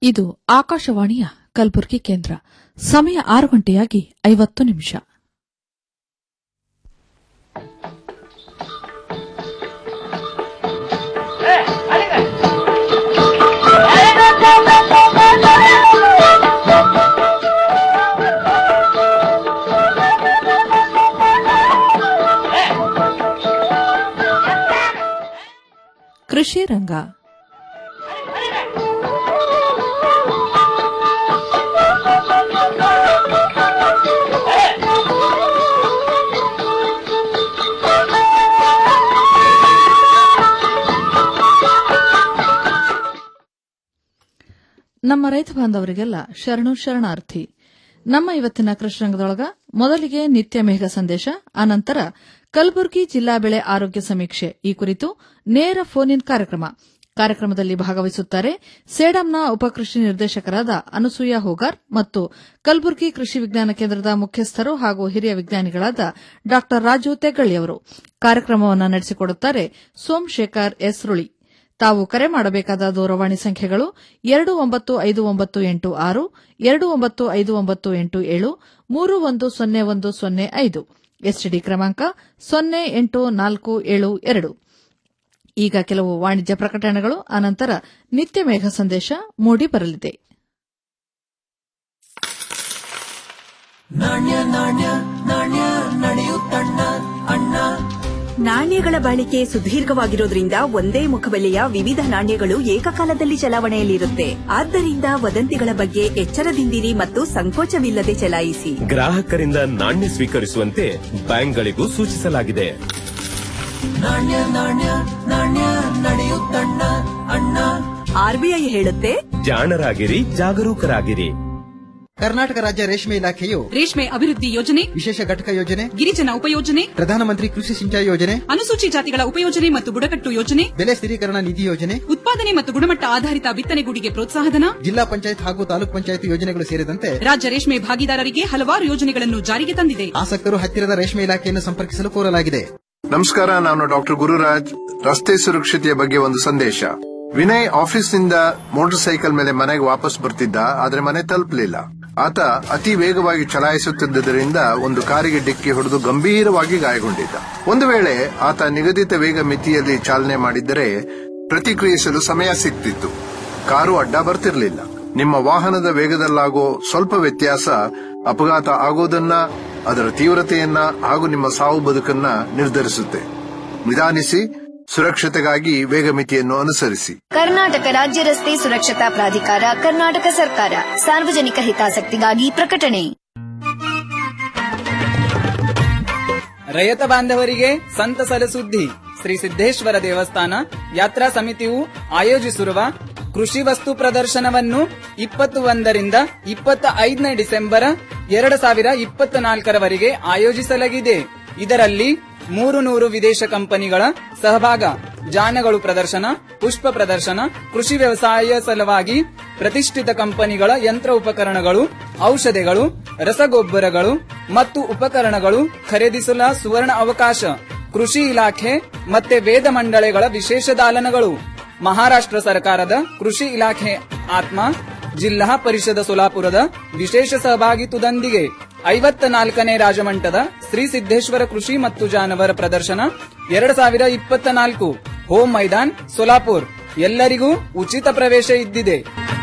ಇದು ಆಕಾಶವಾಣಿಯ ಕಲಬುರಗಿ ಕೇಂದ್ರ ಸಮಯ ಆರು ಗಂಟೆಯಾಗಿ ಐವತ್ತು ನಿಮಿಷ ಕೃಷಿ ರಂಗ ನಮ್ಮ ರೈತ ಬಾಂಧವರಿಗೆಲ್ಲ ಶರಣು ಶರಣಾರ್ಥಿ ನಮ್ಮ ಇವತ್ತಿನ ಕೃಷಿ ರಂಗದೊಳಗ ಮೊದಲಿಗೆ ನಿತ್ಯ ಮೇಘ ಸಂದೇಶ ಅನಂತರ ಕಲಬುರಗಿ ಜಿಲ್ಲಾ ಬೆಳೆ ಆರೋಗ್ಯ ಸಮೀಕ್ಷೆ ಈ ಕುರಿತು ನೇರ ಫೋನ್ ಇನ್ ಕಾರ್ಯಕ್ರಮ ಕಾರ್ಯಕ್ರಮದಲ್ಲಿ ಭಾಗವಹಿಸುತ್ತಾರೆ ಸೇಡಂನ ಉಪಕೃಷಿ ನಿರ್ದೇಶಕರಾದ ಅನಸೂಯ ಹೋಗಾರ್ ಮತ್ತು ಕಲಬುರಗಿ ಕೃಷಿ ವಿಜ್ಞಾನ ಕೇಂದ್ರದ ಮುಖ್ಯಸ್ಥರು ಹಾಗೂ ಹಿರಿಯ ವಿಜ್ಞಾನಿಗಳಾದ ಡಾ ರಾಜು ತೆಗ್ಗಳಿಯವರು ಕಾರ್ಯಕ್ರಮವನ್ನು ನಡೆಸಿಕೊಡುತ್ತಾರೆ ಸೋಮಶೇಖರ್ ಎಸ್ರುಳಿ ತಾವು ಕರೆ ಮಾಡಬೇಕಾದ ದೂರವಾಣಿ ಸಂಖ್ಯೆಗಳು ಎರಡು ಒಂಬತ್ತು ಐದು ಒಂಬತ್ತು ಎಂಟು ಆರು ಎರಡು ಒಂಬತ್ತು ಐದು ಒಂಬತ್ತು ಎಂಟು ಏಳು ಮೂರು ಒಂದು ಸೊನ್ನೆ ಒಂದು ಸೊನ್ನೆ ಐದು ಎಸ್ಟಿಡಿ ಕ್ರಮಾಂಕ ಸೊನ್ನೆ ಎಂಟು ನಾಲ್ಕು ಏಳು ಎರಡು ಈಗ ಕೆಲವು ವಾಣಿಜ್ಯ ಪ್ರಕಟಣೆಗಳು ಅನಂತರ ನಿತ್ಯ ಮೇಘ ಸಂದೇಶ ಮೂಡಿ ಬರಲಿದೆ ನಾಣ್ಯ ನಾಣ್ಯ ನಾಣ್ಯ ನಡೆಯುತ್ತಣ್ಣ ಅಣ್ಣ ನಾಣ್ಯಗಳ ಬಾಳಿಕೆ ಸುದೀರ್ಘವಾಗಿರೋದ್ರಿಂದ ಒಂದೇ ಮುಖಬೆಲೆಯ ವಿವಿಧ ನಾಣ್ಯಗಳು ಏಕಕಾಲದಲ್ಲಿ ಚಲಾವಣೆಯಲ್ಲಿರುತ್ತೆ ಆದ್ದರಿಂದ ವದಂತಿಗಳ ಬಗ್ಗೆ ಎಚ್ಚರದಿಂದಿರಿ ಮತ್ತು ಸಂಕೋಚವಿಲ್ಲದೆ ಚಲಾಯಿಸಿ ಗ್ರಾಹಕರಿಂದ ನಾಣ್ಯ ಸ್ವೀಕರಿಸುವಂತೆ ಬ್ಯಾಂಕ್ಗಳಿಗೂ ಸೂಚಿಸಲಾಗಿದೆ ನಾಣ್ಯ ನಾಣ್ಯ ನಾಣ್ಯ ನಡೆಯುತ್ತಣ್ಣ ಅಣ್ಣ ಆರ್ಬಿಐ ಹೇಳುತ್ತೆ ಜಾಣರಾಗಿರಿ ಜಾಗರೂಕರಾಗಿರಿ ಕರ್ನಾಟಕ ರಾಜ್ಯ ರೇಷ್ಮೆ ಇಲಾಖೆಯು ರೇಷ್ಮೆ ಅಭಿವೃದ್ಧಿ ಯೋಜನೆ ವಿಶೇಷ ಘಟಕ ಯೋಜನೆ ಗಿರಿಜನ ಉಪಯೋಜನೆ ಪ್ರಧಾನಮಂತ್ರಿ ಕೃಷಿ ಸಿಂಚಾಯಿ ಯೋಜನೆ ಅನುಸೂಚಿ ಜಾತಿಗಳ ಉಪಯೋಜನೆ ಮತ್ತು ಬುಡಕಟ್ಟು ಯೋಜನೆ ಬೆಲೆ ಸ್ಥಿರೀಕರಣ ನಿಧಿ ಯೋಜನೆ ಉತ್ಪಾದನೆ ಮತ್ತು ಗುಣಮಟ್ಟ ಆಧಾರಿತ ಬಿತ್ತನೆಗೂಡಿಗೆ ಪ್ರೋತ್ಸಾಹಧನ ಜಿಲ್ಲಾ ಪಂಚಾಯತ್ ಹಾಗೂ ತಾಲೂಕ್ ಪಂಚಾಯತ್ ಯೋಜನೆಗಳು ಸೇರಿದಂತೆ ರಾಜ್ಯ ರೇಷ್ಮೆ ಭಾಗಿದಾರರಿಗೆ ಹಲವಾರು ಯೋಜನೆಗಳನ್ನು ಜಾರಿಗೆ ತಂದಿದೆ ಆಸಕ್ತರು ಹತ್ತಿರದ ರೇಷ್ಮೆ ಇಲಾಖೆಯನ್ನು ಸಂಪರ್ಕಿಸಲು ಕೋರಲಾಗಿದೆ ನಮಸ್ಕಾರ ನಾನು ಡಾಕ್ಟರ್ ಗುರುರಾಜ್ ರಸ್ತೆ ಸುರಕ್ಷತೆಯ ಬಗ್ಗೆ ಒಂದು ಸಂದೇಶ ವಿನಯ್ ಆಫೀಸ್ನಿಂದ ಮೋಟಾರ್ ಸೈಕಲ್ ಮೇಲೆ ಮನೆಗೆ ವಾಪಸ್ ಬರ್ತಿದ್ದ ಆದ್ರೆ ಮನೆ ತಲುಪಲಿಲ್ಲ ಆತ ಅತಿ ವೇಗವಾಗಿ ಚಲಾಯಿಸುತ್ತಿದ್ದರಿಂದ ಒಂದು ಕಾರಿಗೆ ಡಿಕ್ಕಿ ಹೊಡೆದು ಗಂಭೀರವಾಗಿ ಗಾಯಗೊಂಡಿದ್ದ ಒಂದು ವೇಳೆ ಆತ ನಿಗದಿತ ವೇಗ ಮಿತಿಯಲ್ಲಿ ಚಾಲನೆ ಮಾಡಿದ್ದರೆ ಪ್ರತಿಕ್ರಿಯಿಸಲು ಸಮಯ ಸಿಗ್ತಿತ್ತು ಕಾರು ಅಡ್ಡ ಬರ್ತಿರ್ಲಿಲ್ಲ ನಿಮ್ಮ ವಾಹನದ ವೇಗದಲ್ಲಾಗೋ ಸ್ವಲ್ಪ ವ್ಯತ್ಯಾಸ ಅಪಘಾತ ಆಗೋದನ್ನ ಅದರ ತೀವ್ರತೆಯನ್ನ ಹಾಗೂ ನಿಮ್ಮ ಸಾವು ಬದುಕನ್ನ ನಿರ್ಧರಿಸುತ್ತೆ ನಿಧಾನಿಸಿ ಸುರಕ್ಷತೆಗಾಗಿ ವೇಗ ಮಿತಿಯನ್ನು ಅನುಸರಿಸಿ ಕರ್ನಾಟಕ ರಾಜ್ಯ ರಸ್ತೆ ಸುರಕ್ಷತಾ ಪ್ರಾಧಿಕಾರ ಕರ್ನಾಟಕ ಸರ್ಕಾರ ಸಾರ್ವಜನಿಕ ಹಿತಾಸಕ್ತಿಗಾಗಿ ಪ್ರಕಟಣೆ ರೈತ ಬಾಂಧವರಿಗೆ ಸಂತಸದ ಸುದ್ದಿ ಶ್ರೀ ಸಿದ್ದೇಶ್ವರ ದೇವಸ್ಥಾನ ಯಾತ್ರಾ ಸಮಿತಿಯು ಆಯೋಜಿಸಿರುವ ಕೃಷಿ ವಸ್ತು ಪ್ರದರ್ಶನವನ್ನು ಇಪ್ಪತ್ತು ಒಂದರಿಂದ ಇಪ್ಪತ್ತ ಐದನೇ ಡಿಸೆಂಬರ್ ಎರಡು ಸಾವಿರ ಇಪ್ಪತ್ತ ನಾಲ್ಕರವರೆಗೆ ಆಯೋಜಿಸಲಾಗಿದೆ ಇದರಲ್ಲಿ ಮೂರು ನೂರು ವಿದೇಶ ಕಂಪನಿಗಳ ಸಹಭಾಗ ಜಾನಗಳು ಪ್ರದರ್ಶನ ಪುಷ್ಪ ಪ್ರದರ್ಶನ ಕೃಷಿ ವ್ಯವಸಾಯ ಸಲುವಾಗಿ ಪ್ರತಿಷ್ಠಿತ ಕಂಪನಿಗಳ ಯಂತ್ರ ಉಪಕರಣಗಳು ಔಷಧಿಗಳು ರಸಗೊಬ್ಬರಗಳು ಮತ್ತು ಉಪಕರಣಗಳು ಖರೀದಿಸಲು ಸುವರ್ಣ ಅವಕಾಶ ಕೃಷಿ ಇಲಾಖೆ ಮತ್ತೆ ವೇದ ಮಂಡಳಿಗಳ ವಿಶೇಷ ದಾಲನಗಳು ಮಹಾರಾಷ್ಟ್ರ ಸರ್ಕಾರದ ಕೃಷಿ ಇಲಾಖೆ ಆತ್ಮ ಜಿಲ್ಲಾ ಪರಿಷದ ಸೋಲಾಪುರದ ವಿಶೇಷ ಸಹಭಾಗಿತ್ವದೊಂದಿಗೆ ಐವತ್ತ ನಾಲ್ಕನೇ ರಾಜಮಂಟದ ಶ್ರೀ ಸಿದ್ದೇಶ್ವರ ಕೃಷಿ ಮತ್ತು ಜಾನವರ ಪ್ರದರ್ಶನ ಎರಡು ಸಾವಿರ ಇಪ್ಪತ್ತ ನಾಲ್ಕು ಹೋಮ್ ಮೈದಾನ್ ಸೋಲಾಪುರ್ ಎಲ್ಲರಿಗೂ ಉಚಿತ ಪ್ರವೇಶ ಇದ್ದಿದೆ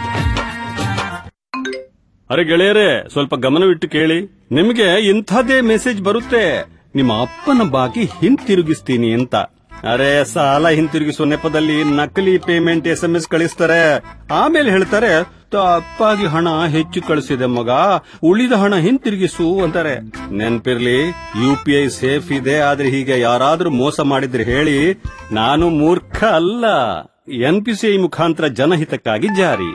ಅರೆ ಗೆಳೆಯರೇ ಸ್ವಲ್ಪ ಗಮನವಿಟ್ಟು ಕೇಳಿ ನಿಮಗೆ ಇಂಥದೇ ಮೆಸೇಜ್ ಬರುತ್ತೆ ನಿಮ್ಮ ಅಪ್ಪನ ಬಾಕಿ ಹಿಂತಿರುಗಿಸ್ತೀನಿ ಅಂತ ಅರೆ ಸಾಲ ಹಿಂತಿರುಗಿಸುವ ನೆಪದಲ್ಲಿ ನಕಲಿ ಪೇಮೆಂಟ್ ಎಸ್ ಎಂ ಎಸ್ ಕಳಿಸ್ತಾರೆ ಆಮೇಲೆ ಹೇಳ್ತಾರೆ ತಪ್ಪಾಗಿ ಹಣ ಹೆಚ್ಚು ಕಳಿಸಿದೆ ಮಗ ಉಳಿದ ಹಣ ಹಿಂತಿರುಗಿಸು ಅಂತಾರೆ ನೆನ್ಪಿರ್ಲಿ ಯು ಪಿ ಐ ಸೇಫ್ ಇದೆ ಆದ್ರೆ ಹೀಗೆ ಯಾರಾದ್ರೂ ಮೋಸ ಮಾಡಿದ್ರೆ ಹೇಳಿ ನಾನು ಮೂರ್ಖ ಅಲ್ಲ ಎನ್ಪಿಸಿಐ ಮುಖಾಂತರ ಜನಹಿತಕ್ಕಾಗಿ ಜಾರಿ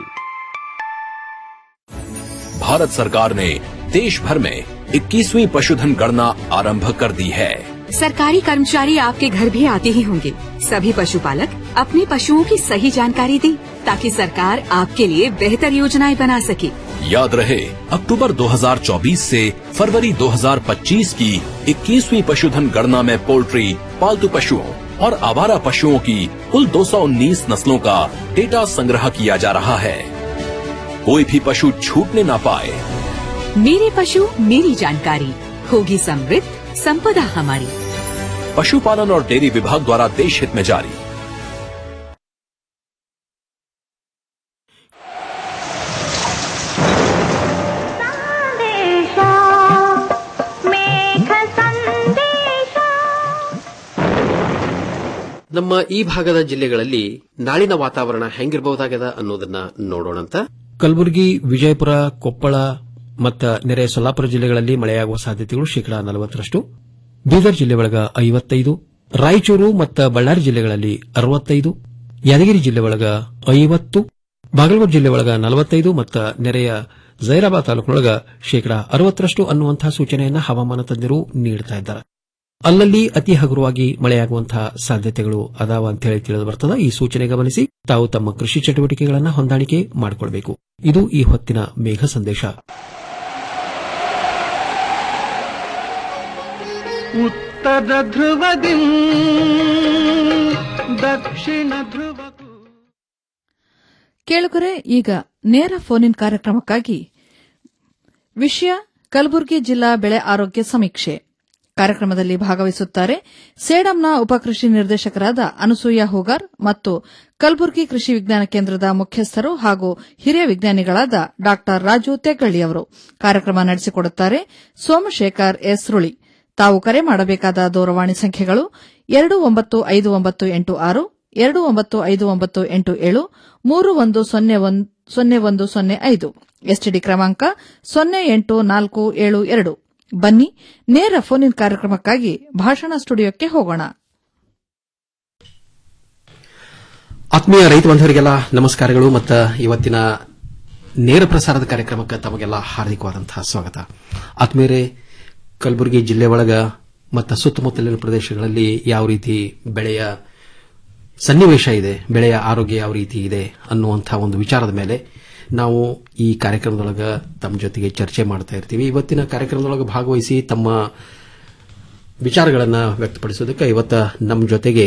भारत सरकार ने देश भर में 21वीं पशुधन गणना आरंभ कर दी है सरकारी कर्मचारी आपके घर भी आते ही होंगे सभी पशुपालक अपने पशुओं की सही जानकारी दें ताकि सरकार आपके लिए बेहतर योजनाएं बना सके याद रहे अक्टूबर 2024 से फरवरी 2025 की 21वीं पशुधन गणना में पोल्ट्री पालतू पशुओं और आवारा पशुओं की कुल 219 नस्लों का डेटा संग्रह किया जा रहा है कोई भी पशु छूटने ना पाए मेरे पशु मेरी जानकारी होगी समृद्ध संपदा हमारी पशुपालन और डेयरी विभाग द्वारा देश हित में जारी ನಮ್ಮ ಈ ಭಾಗದ ಜಿಲ್ಲೆಗಳಲ್ಲಿ ನಾಳಿನ ವಾತಾವರಣ ಹೆಂಗಿರಬಹುದಾಗದ ಅನ್ನೋದನ್ನ ನೋಡೋಣಂತ ಕಲಬುರಗಿ ವಿಜಯಪುರ ಕೊಪ್ಪಳ ಮತ್ತು ನೆರೆ ಸೊಲ್ಲಾಪುರ ಜಿಲ್ಲೆಗಳಲ್ಲಿ ಮಳೆಯಾಗುವ ಸಾಧ್ಯತೆಗಳು ಶೇಕಡಾ ನಲವತ್ತರಷ್ಟು ಬೀದರ್ ಜಿಲ್ಲೆ ಒಳಗ ಐವತ್ತೈದು ರಾಯಚೂರು ಮತ್ತು ಬಳ್ಳಾರಿ ಜಿಲ್ಲೆಗಳಲ್ಲಿ ಅರವತ್ತೈದು ಯಾದಗಿರಿ ಜಿಲ್ಲೆ ಒಳಗ ಐವತ್ತು ಬಾಗಲಕೋಟೆ ಜಿಲ್ಲೆ ಒಳಗ ನಲವತ್ತೈದು ಮತ್ತು ನೆರೆಯ ಜೈರಾಬಾದ್ ತಾಲೂಕಿನೊಳಗ ಶೇಕಡಾ ಅರವತ್ತರಷ್ಟು ಅನ್ನುವಂತಹ ಸೂಚನೆಯನ್ನ ಹವಾಮಾನ ತಜ್ಞರು ನೀಡುತ್ತಾ ಇದ್ದಾರೆ ಅಲ್ಲಲ್ಲಿ ಅತಿ ಹಗುರವಾಗಿ ಮಳೆಯಾಗುವಂತಹ ಸಾಧ್ಯತೆಗಳು ಅದಾವ ಅಂತ ಹೇಳಿ ತಿಳಿದು ಬರ್ತದ ಈ ಸೂಚನೆ ಗಮನಿಸಿ ತಾವು ತಮ್ಮ ಕೃಷಿ ಚಟುವಟಿಕೆಗಳನ್ನು ಹೊಂದಾಣಿಕೆ ಮಾಡಿಕೊಳ್ಬೇಕು ಇದು ಈ ಹೊತ್ತಿನ ಮೇಘ ಸಂದೇಶ ಉತ್ತರ ಧ್ರುವದಿ ದಕ್ಷಿಣ ಧ್ರುವಕ್ಕೂ ಕೇಳುಗರೆ ಈಗ ನೇರ ಫೋನ್ ಇನ್ ಕಾರ್ಯಕ್ರಮಕ್ಕಾಗಿ ವಿಷಯ ಕಲಬುರಗಿ ಜಿಲ್ಲಾ ಬೆಳೆ ಆರೋಗ್ಯ ಸಮೀಕ್ಷೆ ಕಾರ್ಯಕ್ರಮದಲ್ಲಿ ಭಾಗವಹಿಸುತ್ತಾರೆ ಸೇಡಂನ ಉಪಕೃಷಿ ನಿರ್ದೇಶಕರಾದ ಅನಸೂಯ ಹೂಗಾರ್ ಮತ್ತು ಕಲಬುರಗಿ ಕೃಷಿ ವಿಜ್ಞಾನ ಕೇಂದ್ರದ ಮುಖ್ಯಸ್ಥರು ಹಾಗೂ ಹಿರಿಯ ವಿಜ್ಞಾನಿಗಳಾದ ಡಾ ರಾಜು ತೆಗ್ಗಳ್ಳಿಯವರು ಕಾರ್ಯಕ್ರಮ ನಡೆಸಿಕೊಡುತ್ತಾರೆ ಸೋಮಶೇಖರ್ ಎಸ್ ರುಳಿ ತಾವು ಕರೆ ಮಾಡಬೇಕಾದ ದೂರವಾಣಿ ಸಂಖ್ಯೆಗಳು ಎರಡು ಒಂಬತ್ತು ಐದು ಒಂಬತ್ತು ಎಂಟು ಆರು ಎರಡು ಒಂಬತ್ತು ಐದು ಒಂಬತ್ತು ಎಂಟು ಏಳು ಮೂರು ಒಂದು ಸೊನ್ನೆ ಒಂದ್- ಸೊನ್ನೆ ಒಂದು ಸೊನ್ನೆ ಐದು ಎಸ್ಟಿಡಿ ಕ್ರಮಾಂಕ ಸೊನ್ನೆ ಎಂಟು ನಾಲ್ಕು ಏಳು ಎರಡು ಬನ್ನಿ ನೇರ ಫೋನ್ ಇನ್ ಕಾರ್ಯಕ್ರಮಕ್ಕಾಗಿ ಭಾಷಣ ಸ್ಟುಡಿಯೋಕ್ಕೆ ಹೋಗೋಣ ಆತ್ಮೀಯ ರೈತ ಬಾಂಧವರಿಗೆಲ್ಲ ನಮಸ್ಕಾರಗಳು ಮತ್ತು ಇವತ್ತಿನ ನೇರ ಪ್ರಸಾರದ ಕಾರ್ಯಕ್ರಮಕ್ಕೆ ತಮಗೆಲ್ಲ ಹಾರ್ದಿಕವಾದಂತಹ ಸ್ವಾಗತ ಆತ್ಮೀಯರೇ ಕಲಬುರಗಿ ಜಿಲ್ಲೆ ಒಳಗ ಮತ್ತು ಸುತ್ತಮುತ್ತಲಿನ ಪ್ರದೇಶಗಳಲ್ಲಿ ಯಾವ ರೀತಿ ಬೆಳೆಯ ಸನ್ನಿವೇಶ ಇದೆ ಬೆಳೆಯ ಆರೋಗ್ಯ ಯಾವ ರೀತಿ ಇದೆ ಅನ್ನುವಂತಹ ಒಂದು ವಿಚಾರದ ಮೇಲೆ ನಾವು ಈ ಕಾರ್ಯಕ್ರಮದೊಳಗ ತಮ್ಮ ಜೊತೆಗೆ ಚರ್ಚೆ ಮಾಡ್ತಾ ಇರ್ತೀವಿ ಇವತ್ತಿನ ಕಾರ್ಯಕ್ರಮದೊಳಗೆ ಭಾಗವಹಿಸಿ ತಮ್ಮ ವಿಚಾರಗಳನ್ನು ವ್ಯಕ್ತಪಡಿಸೋದಕ್ಕೆ ಇವತ್ತ ನಮ್ಮ ಜೊತೆಗೆ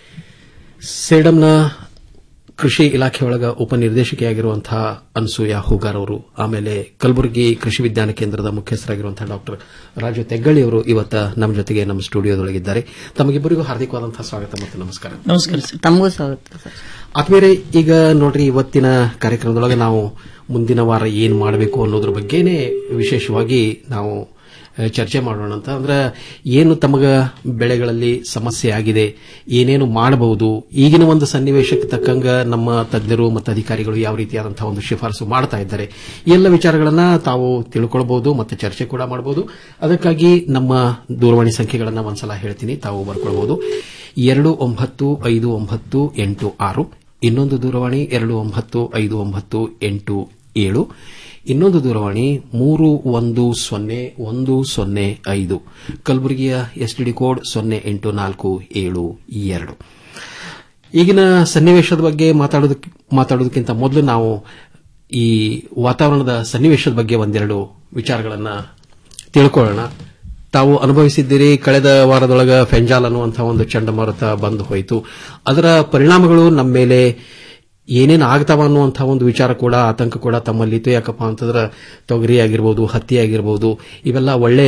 ಸೇಡಂನ ಕೃಷಿ ಇಲಾಖೆಯೊಳಗ ಉಪನಿರ್ದೇಶಕಿಯಾಗಿರುವಂತಹ ಅನ್ಸೂಯ ಹೂಗಾರ್ ಅವರು ಆಮೇಲೆ ಕಲಬುರಗಿ ಕೃಷಿ ವಿಜ್ಞಾನ ಕೇಂದ್ರದ ಮುಖ್ಯಸ್ಥರಾಗಿರುವಂತಹ ಡಾಕ್ಟರ್ ರಾಜು ತೆಗ್ಗಳ್ಳಿ ಅವರು ಇವತ್ತ ನಮ್ಮ ಜೊತೆಗೆ ನಮ್ಮ ಸ್ಟುಡಿಯೋದೊಳಗಿದ್ದಾರೆ ತಮಗಿಬ್ಬರಿಗೂ ಹಾರ್ದಿಕವಾದಂತಹ ಸ್ವಾಗತ ಮತ್ತು ನಮಸ್ಕಾರ ನಮಸ್ಕಾರ ಸರ್ ತಮಗೂ ಸ್ವಾಗತ ಸರ್ ಆತ್ಮೀಯರೇ ಈಗ ನೋಡ್ರಿ ಇವತ್ತಿನ ಕಾರ್ಯಕ್ರಮದೊಳಗೆ ನಾವು ಮುಂದಿನ ವಾರ ಏನ್ ಮಾಡಬೇಕು ಅನ್ನೋದ್ರ ಬಗ್ಗೆನೇ ವಿಶೇಷವಾಗಿ ನಾವು ಆ, ಚರ್ಚೆ ಮಾಡೋಣ ಅಂತ ಅಂದ್ರೆ ಏನು ತಮಗ ಬೆಳೆಗಳಲ್ಲಿ ಸಮಸ್ಯೆ ಆಗಿದೆ ಏನೇನು ಮಾಡಬಹುದು ಈಗಿನ ಒಂದು ಸನ್ನಿವೇಶಕ್ಕೆ ತಕ್ಕಂಗ ನಮ್ಮ ತಜ್ಞರು ಮತ್ತು ಅಧಿಕಾರಿಗಳು ಯಾವ ರೀತಿಯಾದಂತಹ ಒಂದು ಶಿಫಾರಸು ಮಾಡ್ತಾ ಇದ್ದಾರೆ ಈ ಎಲ್ಲ ವಿಚಾರಗಳನ್ನ ತಾವು ತಿಳ್ಕೊಳ್ಬಹುದು ಮತ್ತು ಚರ್ಚೆ ಕೂಡ ಮಾಡಬಹುದು ಅದಕ್ಕಾಗಿ ನಮ್ಮ ದೂರವಾಣಿ ಸಂಖ್ಯೆಗಳನ್ನ ಒಂದ್ಸಲ ಹೇಳ್ತೀನಿ ತಾವು ಬರ್ಕೊಳ್ಬಹುದು ಎರಡು ಒಂಬತ್ತು ಐದು ಒಂಬತ್ತು ಎಂಟು ಆರು ಇನ್ನೊಂದು ದೂರವಾಣಿ ಎರಡು ಒಂಬತ್ತು ಐದು ಒಂಬತ್ತು ಎಂಟು ಏಳು ಇನ್ನೊಂದು ದೂರವಾಣಿ ಮೂರು ಒಂದು ಸೊನ್ನೆ ಒಂದು ಸೊನ್ನೆ ಐದು ಕಲಬುರಗಿಯ ಎಸ್ಟಿಡಿ ಕೋಡ್ ಸೊನ್ನೆ ಎಂಟು ನಾಲ್ಕು ಏಳು ಎರಡು ಈಗಿನ ಸನ್ನಿವೇಶದ ಬಗ್ಗೆ ಮಾತಾಡೋದಕ್- ಮಾತಾಡೋದಕ್ಕಿಂತ ಮೊದಲು ನಾವು ಈ ವಾತಾವರಣದ ಸನ್ನಿವೇಶದ ಬಗ್ಗೆ ಒಂದೆರಡು ವಿಚಾರಗಳನ್ನ ತಿಳ್ಕೊಳ್ಳೋಣ ತಾವು ಅನುಭವಿಸಿದ್ದೀರಿ ಕಳೆದ ವಾರದೊಳಗ ಫೆಂಜಾಲ್ ಅನ್ನುವಂತಹ ಒಂದು ಚಂಡಮಾರುತ ಬಂದು ಹೋಯಿತು ಅದರ ಪರಿಣಾಮಗಳು ನಮ್ಮ ಮೇಲೆ ಏನೇನು ಆಗ್ತಾವ ಅನ್ನುವಂತಹ ಒಂದು ವಿಚಾರ ಕೂಡ ಆತಂಕ ಕೂಡ ತಮ್ಮಲ್ಲಿತ್ತು ಯಾಕಪ್ಪ ಅಂತಂದ್ರೆ ತೊಗರಿ ಆಗಿರ್ಬೋದು ಹತ್ತಿ ಆಗಿರ್ಬೋದು ಇವೆಲ್ಲ ಒಳ್ಳೆ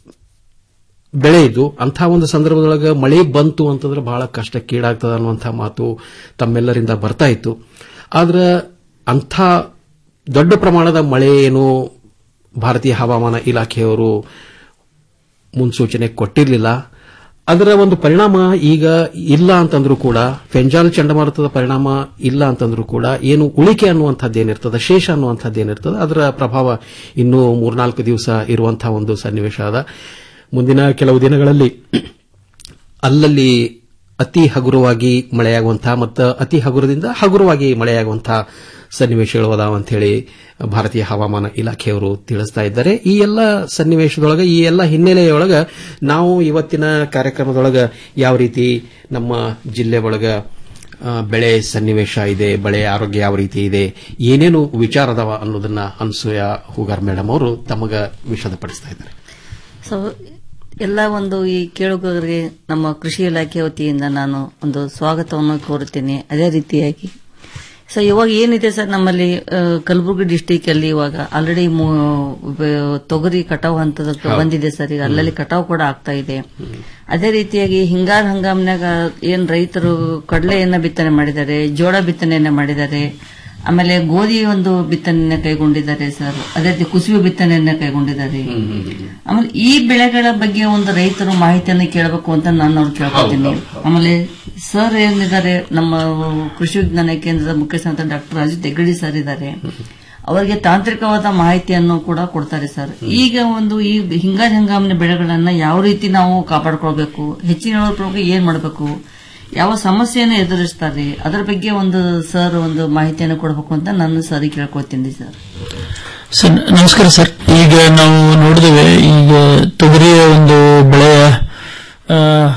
ಬೆಳೆ ಇದ್ದು ಅಂಥ ಒಂದು ಸಂದರ್ಭದೊಳಗೆ ಮಳೆ ಬಂತು ಅಂತಂದ್ರೆ ಬಹಳ ಕಷ್ಟಕ್ಕೀಡಾಗ್ತದ ಅನ್ನುವಂಥ ಮಾತು ತಮ್ಮೆಲ್ಲರಿಂದ ಬರ್ತಾ ಇತ್ತು ಆದ್ರೆ ಅಂಥ ದೊಡ್ಡ ಪ್ರಮಾಣದ ಮಳೆ ಏನು ಭಾರತೀಯ ಹವಾಮಾನ ಇಲಾಖೆಯವರು ಮುನ್ಸೂಚನೆ ಕೊಟ್ಟಿರಲಿಲ್ಲ ಅದರ ಒಂದು ಪರಿಣಾಮ ಈಗ ಇಲ್ಲ ಅಂತಂದ್ರೂ ಕೂಡ ಫೆಂಜಾಲ್ ಚಂಡಮಾರುತದ ಪರಿಣಾಮ ಇಲ್ಲ ಅಂತಂದ್ರೂ ಕೂಡ ಏನು ಉಳಿಕೆ ಅನ್ನುವಂಥದ್ದು ಏನಿರ್ತದೆ ಶೇಷ ಅನ್ನುವಂಥದ್ದು ಏನಿರ್ತದೆ ಅದರ ಪ್ರಭಾವ ಇನ್ನೂ ಮೂರ್ನಾಲ್ಕು ದಿವಸ ಇರುವಂತಹ ಒಂದು ಸನ್ನಿವೇಶ ಅದ ಮುಂದಿನ ಕೆಲವು ದಿನಗಳಲ್ಲಿ ಅಲ್ಲಲ್ಲಿ ಅತಿ ಹಗುರವಾಗಿ ಮಳೆಯಾಗುವಂತಹ ಮತ್ತು ಅತಿ ಹಗುರದಿಂದ ಹಗುರವಾಗಿ ಮಳೆಯಾಗುವಂತಹ ಸನ್ನಿವೇಶಗಳು ಅದಾವ ಅಂತ ಹೇಳಿ ಭಾರತೀಯ ಹವಾಮಾನ ಇಲಾಖೆಯವರು ತಿಳಿಸ್ತಾ ಇದ್ದಾರೆ ಈ ಎಲ್ಲ ಸನ್ನಿವೇಶದೊಳಗೆ ಈ ಎಲ್ಲ ಹಿನ್ನೆಲೆಯೊಳಗ ನಾವು ಇವತ್ತಿನ ಕಾರ್ಯಕ್ರಮದೊಳಗ ಯಾವ ರೀತಿ ನಮ್ಮ ಜಿಲ್ಲೆ ಒಳಗ ಆ, ಬೆಳೆ ಸನ್ನಿವೇಶ ಇದೆ ಬೆಳೆ ಆರೋಗ್ಯ ಯಾವ ರೀತಿ ಇದೆ ಏನೇನು ವಿಚಾರ ಅದಾವ ಅನ್ನೋದನ್ನ ಅನ್ಸೂಯ ಹೂಗಾರ್ ಮೇಡಮ್ ಅವರು ತಮಗ ವಿಷದಪಡಿಸ್ತಾ ಇದ್ದಾರೆ ಸೊ ಎಲ್ಲ ಒಂದು ಈ ಕೇಳುಗರಿಗೆ ನಮ್ಮ ಕೃಷಿ ಇಲಾಖೆ ವತಿಯಿಂದ ನಾನು ಒಂದು ಸ್ವಾಗತವನ್ನು ಕೋರುತ್ತೇನೆ ಅದೇ ರೀತಿಯಾಗಿ ಸೊ ಇವಾಗ ಏನಿದೆ ಸರ್ ನಮ್ಮಲ್ಲಿ ಆ, ಕಲಬುರಗಿ ಡಿಸ್ಟಿಕ್ ಅಲ್ಲಿ ಇವಾಗ ಆಲ್ರೆಡಿ ತೊಗರಿ ಕಟಾವ್ ಹಂತದಕ್ಕೆ ಹೌದು. ಬಂದಿದೆ ಸರ್ ಈಗ ಅಲ್ಲಲ್ಲಿ ಕಟಾವ್ ಕೂಡ ಆಗ್ತಾ ಇದೆ ಅದೇ ರೀತಿಯಾಗಿ ಹಿಂಗಾರ ಹಂಗಾಮ್ನಾಗ ಏನ್ ರೈತರು ಕಡಲೆಯನ್ನ ಬಿತ್ತನೆ ಮಾಡಿದ್ದಾರೆ ಜೋಳ ಬಿತ್ತನೆಯನ್ನ ಮಾಡಿದ್ದಾರೆ ಆಮೇಲೆ ಗೋಧಿ ಒಂದು ಬಿತ್ತನೆಯನ್ನ ಕೈಗೊಂಡಿದ್ದಾರೆ ಸರ್ ಅದೇ ರೀತಿ ಕುಸುಬೆ ಬಿತ್ತನೆಯನ್ನ ಕೈಗೊಂಡಿದ್ದಾರೆ ಆಮೇಲೆ ಈ ಬೆಳೆಗಳ ಬಗ್ಗೆ ಒಂದು ರೈತರು ಮಾಹಿತಿಯನ್ನು ಕೇಳಬೇಕು ಅಂತ ನಾನು ಅವ್ರು ಕೇಳ್ಕೊತೀನಿ ಆಮೇಲೆ ಸರ್ ಏನಿದ್ದಾರೆ ನಮ್ಮ ಕೃಷಿ ವಿಜ್ಞಾನ ಕೇಂದ್ರದ ಮುಖ್ಯಸ್ಥ ಡಾಕ್ಟರ್ ರಾಜು ತೆಗಡಿ ಸರ್ ಇದ್ದಾರೆ ಅವರಿಗೆ ತಾಂತ್ರಿಕವಾದ ಮಾಹಿತಿಯನ್ನು ಕೂಡ ಕೊಡ್ತಾರೆ ಸರ್ ಈಗ ಒಂದು ಈ ಹಿಂಗಾರಿ ಹಂಗಾಮಿನ ಬೆಳೆಗಳನ್ನ ಯಾವ ರೀತಿ ನಾವು ಕಾಪಾಡ್ಕೊಳ್ಬೇಕು ಹೆಚ್ಚಿನ ಇಳುವರಿ ಪಡ್ಕೊಳ್ಳೋಕೆ ಏನ್ ಮಾಡಬೇಕು ಯಾವ ಸಮಸ್ಯೆಯನ್ನು ಎದುರಿಸ್ತಾರೆ ಅದರ ಬಗ್ಗೆ ಒಂದು ಸರ್ ಒಂದು ಮಾಹಿತಿಯನ್ನು ಕೊಡಬೇಕು ಅಂತ ನಾನು ಸರಿ ಕೇಳ್ಕೊತೀನಿ ಸರ್ ಸರ್ ನಮಸ್ಕಾರ ಸರ್ ಈಗ ನಾವು ನೋಡಿದ್ದೇವೆ ಈಗ ತೊಗರಿಯ ಒಂದು ಬೆಳೆಯ ಆ,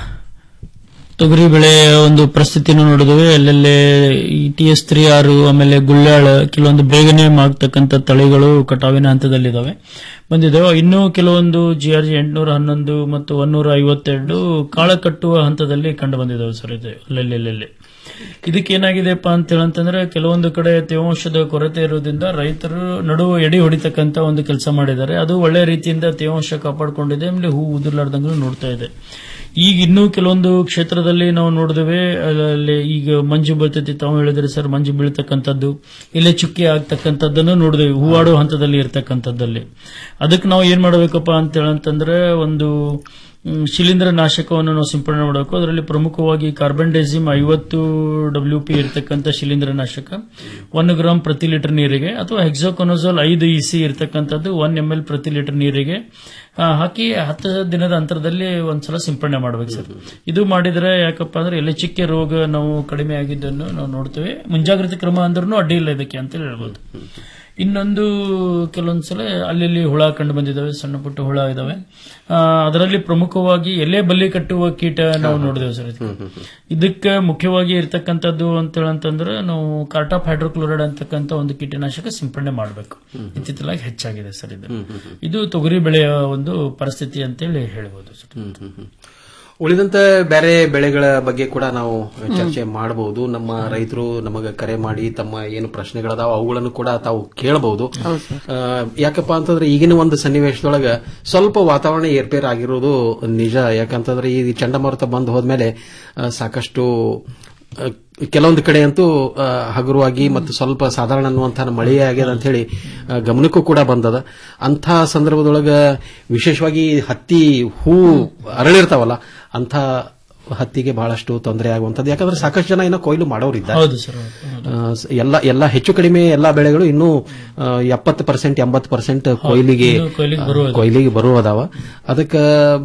ತೊಗರಿ ಬೆಳೆಯ ಒಂದು ಪರಿಸ್ಥಿತಿಯನ್ನು ನೋಡಿದ್ದೇವೆ ಅಲ್ಲಲ್ಲೇ ಈ ಟಿ ಎಸ್ ತ್ರೀ ಆರು ಆಮೇಲೆ ಗುಳ್ಳಾಳ ಕೆಲವೊಂದು ಬೇಗನೆ ಮಾಡ್ತಕ್ಕಂಥ ತಳಿಗಳು ಕಟಾವಿನ ಹಂತದಲ್ಲಿದ್ದಾವೆ ಬಂದಿದ್ದಾವೆ ಇನ್ನೂ ಕೆಲವೊಂದು ಜಿ ಆರ್ ಜಿ ಎಂಟುನೂರ ಹನ್ನೊಂದು ಮತ್ತು ಒನ್ನೂರ ಐವತ್ತೆರಡು ಕಾಳ ಕಟ್ಟುವ ಹಂತದಲ್ಲಿ ಕಂಡು ಬಂದಿದ್ದಾವೆ ಸರ್ ಇದು ಅಲ್ಲಲ್ಲಿ ಅಲ್ಲಲ್ಲಿ ಇದಕ್ಕೆ ಏನಾಗಿದೆಪ್ಪ ಅಂತ ಹೇಳಂತಂದ್ರೆ ಕೆಲವೊಂದು ಕಡೆ ತೇವಾಂಶದ ಕೊರತೆ ಇರೋದ್ರಿಂದ ರೈತರು ನಡುವೆ ಎಡಿ ಹೊಡಿತಕ್ಕಂತ ಒಂದು ಕೆಲಸ ಮಾಡಿದ್ದಾರೆ ಅದು ಒಳ್ಳೆ ರೀತಿಯಿಂದ ತೇವಾಂಶ ಕಾಪಾಡಿಕೊಂಡಿದೆ ಆಮೇಲೆ ಹೂ ಉದುರ್ಲಾರ್ದಂಗೂ ನೋಡ್ತಾ ಇದೆ ಈಗ ಇನ್ನೂ ಕೆಲವೊಂದು ಕ್ಷೇತ್ರದಲ್ಲಿ ನಾವು ನೋಡಿದೇವೆ ಅಲ್ಲಿ ಈಗ ಮಂಜು ಬೀಳ್ತೈತಿ ತಾವು ಹೇಳಿದ್ರೆ ಸರ್ ಮಂಜು ಬೀಳ್ತಕ್ಕಂಥದ್ದು ಇಲ್ಲೇ ಚುಕ್ಕಿ ಆಗ್ತಕ್ಕಂಥದ್ದನ್ನು ನೋಡಿದೇವೆ ಹೂವಾಡೋ ಹಂತದಲ್ಲಿ ಇರ್ತಕ್ಕಂಥದ್ದಲ್ಲಿ ಅದಕ್ಕೆ ನಾವು ಏನ್ ಮಾಡಬೇಕಪ್ಪ ಅಂತ ಹೇಳಂತಂದ್ರೆ ಒಂದು ಮ್, ಶಿಲೀಂಧ್ರ ನಾಶಕವನ್ನು ನಾವು ಸಿಂಪಡಣೆ ಮಾಡಬೇಕು ಅದರಲ್ಲಿ ಪ್ರಮುಖವಾಗಿ ಕಾರ್ಬನ್ ಡೈಸಿಮ್ ಐವತ್ತು ಡಬ್ಲ್ಯೂ ಪಿ ಇರತಕ್ಕಂಥ ಶಿಲೀಂಧ್ರ ನಾಶಕ ಒನ್ ಗ್ರಾಮ್ ಪ್ರತಿ ಲೀಟರ್ ನೀರಿಗೆ ಅಥವಾ ಹೆಕ್ಸೋಕೊನೋಸೋಲ್ ಐದು ಇಸಿ ಇರತಕ್ಕಂಥದ್ದು ಒನ್ ಎಂ ಎಲ್ ಪ್ರತಿ ಲೀಟರ್ ನೀರಿಗೆ ಆ, ಹಾಕಿ ಹತ್ತು ದಿನದ ಅಂತರದಲ್ಲಿ ಒಂದ್ಸಲ ಸಿಂಪಡಣೆ ಮಾಡ್ಬೇಕು ಸರ್ ಇದು ಮಾಡಿದ್ರೆ ಯಾಕಪ್ಪ ಅಂದ್ರೆ ಎಲೆ ಚಿಕ್ಕೆ ರೋಗ ನಾವು ಕಡಿಮೆ ಆಗಿದ್ದನ್ನು ನಾವು ನೋಡ್ತೇವೆ ಮುಂಜಾಗ್ರತೆ ಕ್ರಮ ಅಂದ್ರೂ ಅಡ್ಡಿ ಇಲ್ಲ ಇದಕ್ಕೆ ಅಂತ ಹೇಳ್ಬೋದು ಇನ್ನೊಂದು ಕೆಲವೊಂದ್ಸಲ ಅಲ್ಲಿ ಹುಳ ಕಂಡು ಬಂದಿದ್ದಾವೆ ಸಣ್ಣ ಪುಟ್ಟ ಹುಳ ಇದಾವೆ ಆ, ಅದರಲ್ಲಿ ಪ್ರಮುಖವಾಗಿ ಎಲೆ ಬಲ್ಲಿ ಕಟ್ಟುವ ಕೀಟ ನಾವು ನೋಡಿದೇವೆ ಸರ್ ಇದಕ್ಕೆ. ಇದಕ್ಕೆ ಮುಖ್ಯವಾಗಿ ಇರ್ತಕ್ಕಂಥದ್ದು ಅಂತ ಹೇಳಂತಂದ್ರೆ ನಾವು ಕಾರ್ಟಾಪ್ ಹೈಡ್ರೋಕ್ಲೋರೈಡ್ ಅಂತಕ್ಕಂಥ ಒಂದು ಕೀಟನಾಶಕ ಸಿಂಪಡಣೆ ಮಾಡಬೇಕು ಇತ್ತಿತ್ತಲಾಗಿ ಹೆಚ್ಚಾಗಿದೆ ಸರ್ ಇದು ಇದು ತೊಗರಿ ಬೆಳೆಯ ಒಂದು ಪರಿಸ್ಥಿತಿ ಅಂತೇಳಿ ಹೇಳ್ಬೋದು ಸರ್ ಉಳಿದಂತೆ ಬೇರೆ ಬೆಳೆಗಳ ಬಗ್ಗೆ ಕೂಡ ನಾವು ಚರ್ಚೆ ಮಾಡಬಹುದು ನಮ್ಮ ರೈತರು ನಮಗೆ ಕರೆ ಮಾಡಿ ತಮ್ಮ ಏನು ಪ್ರಶ್ನೆಗಳದಾವ ಅವುಗಳನ್ನು ಕೂಡ ತಾವು ಕೇಳಬಹುದು ಆ, ಯಾಕಪ್ಪ ಅಂತಂದ್ರೆ ಈಗಿನ ಒಂದು ಸನ್ನಿವೇಶದೊಳಗ ಸ್ವಲ್ಪ ವಾತಾವರಣ ಏರ್ಪೇರ್ ಆಗಿರೋದು ನಿಜ ಯಾಕಂತಂದ್ರೆ ಈ ಚಂಡಮಾರುತ ಬಂದು ಹೋದ್ಮೇಲೆ ಆ, ಸಾಕಷ್ಟು ಆ, ಕೆಲವೊಂದು ಕಡೆ ಅಂತೂ ಆ, ಹಗುರವಾಗಿ ಮತ್ತು ಸ್ವಲ್ಪ ಸಾಧಾರಣ ಅನ್ನುವಂತಹ ಮಳೆಯೇ ಆಗ್ಯದ ಅಂತ ಹೇಳಿ ಆ, ಗಮನಕ್ಕೂ ಕೂಡ ಬಂದದ ಅಂಥ ಸಂದರ್ಭದೊಳಗ ವಿಶೇಷವಾಗಿ ಹತ್ತಿ ಹೂ ಅರಳಿರ್ತಾವಲ್ಲ ಅಂಥ ಹತ್ತಿಗೆ ಬಹಳಷ್ಟು ತೊಂದರೆ ಆಗುವಂಥದ್ದು ಯಾಕಂದ್ರೆ ಸಾಕಷ್ಟು ಜನ ಏನೋ ಕೊಯ್ಲು ಮಾಡೋರಿದ್ದಾರೆ ಹೌದು ಸರ್ ಆ, ಸ- ಎಲ್ಲ ಎಲ್ಲ ಹೆಚ್ಚು ಕಡಿಮೆ ಎಲ್ಲಾ ಬೆಳೆಗಳು ಇನ್ನೂ ಎಪ್ಪತ್ತು ಪರ್ಸೆಂಟ್ ಎಂಬತ್ತು ಪರ್ಸೆಂಟ್ ಕೊಯ್ಲಿಗೆ ಇನ್ನೂ ಕೊಯ್ಲಿಗೆ ಬರುವುದಿಲ್ಲ. ಕೊಯ್ಲಿಗೆ ಬರುವುದಾವ ಅದಕ್ಕೆ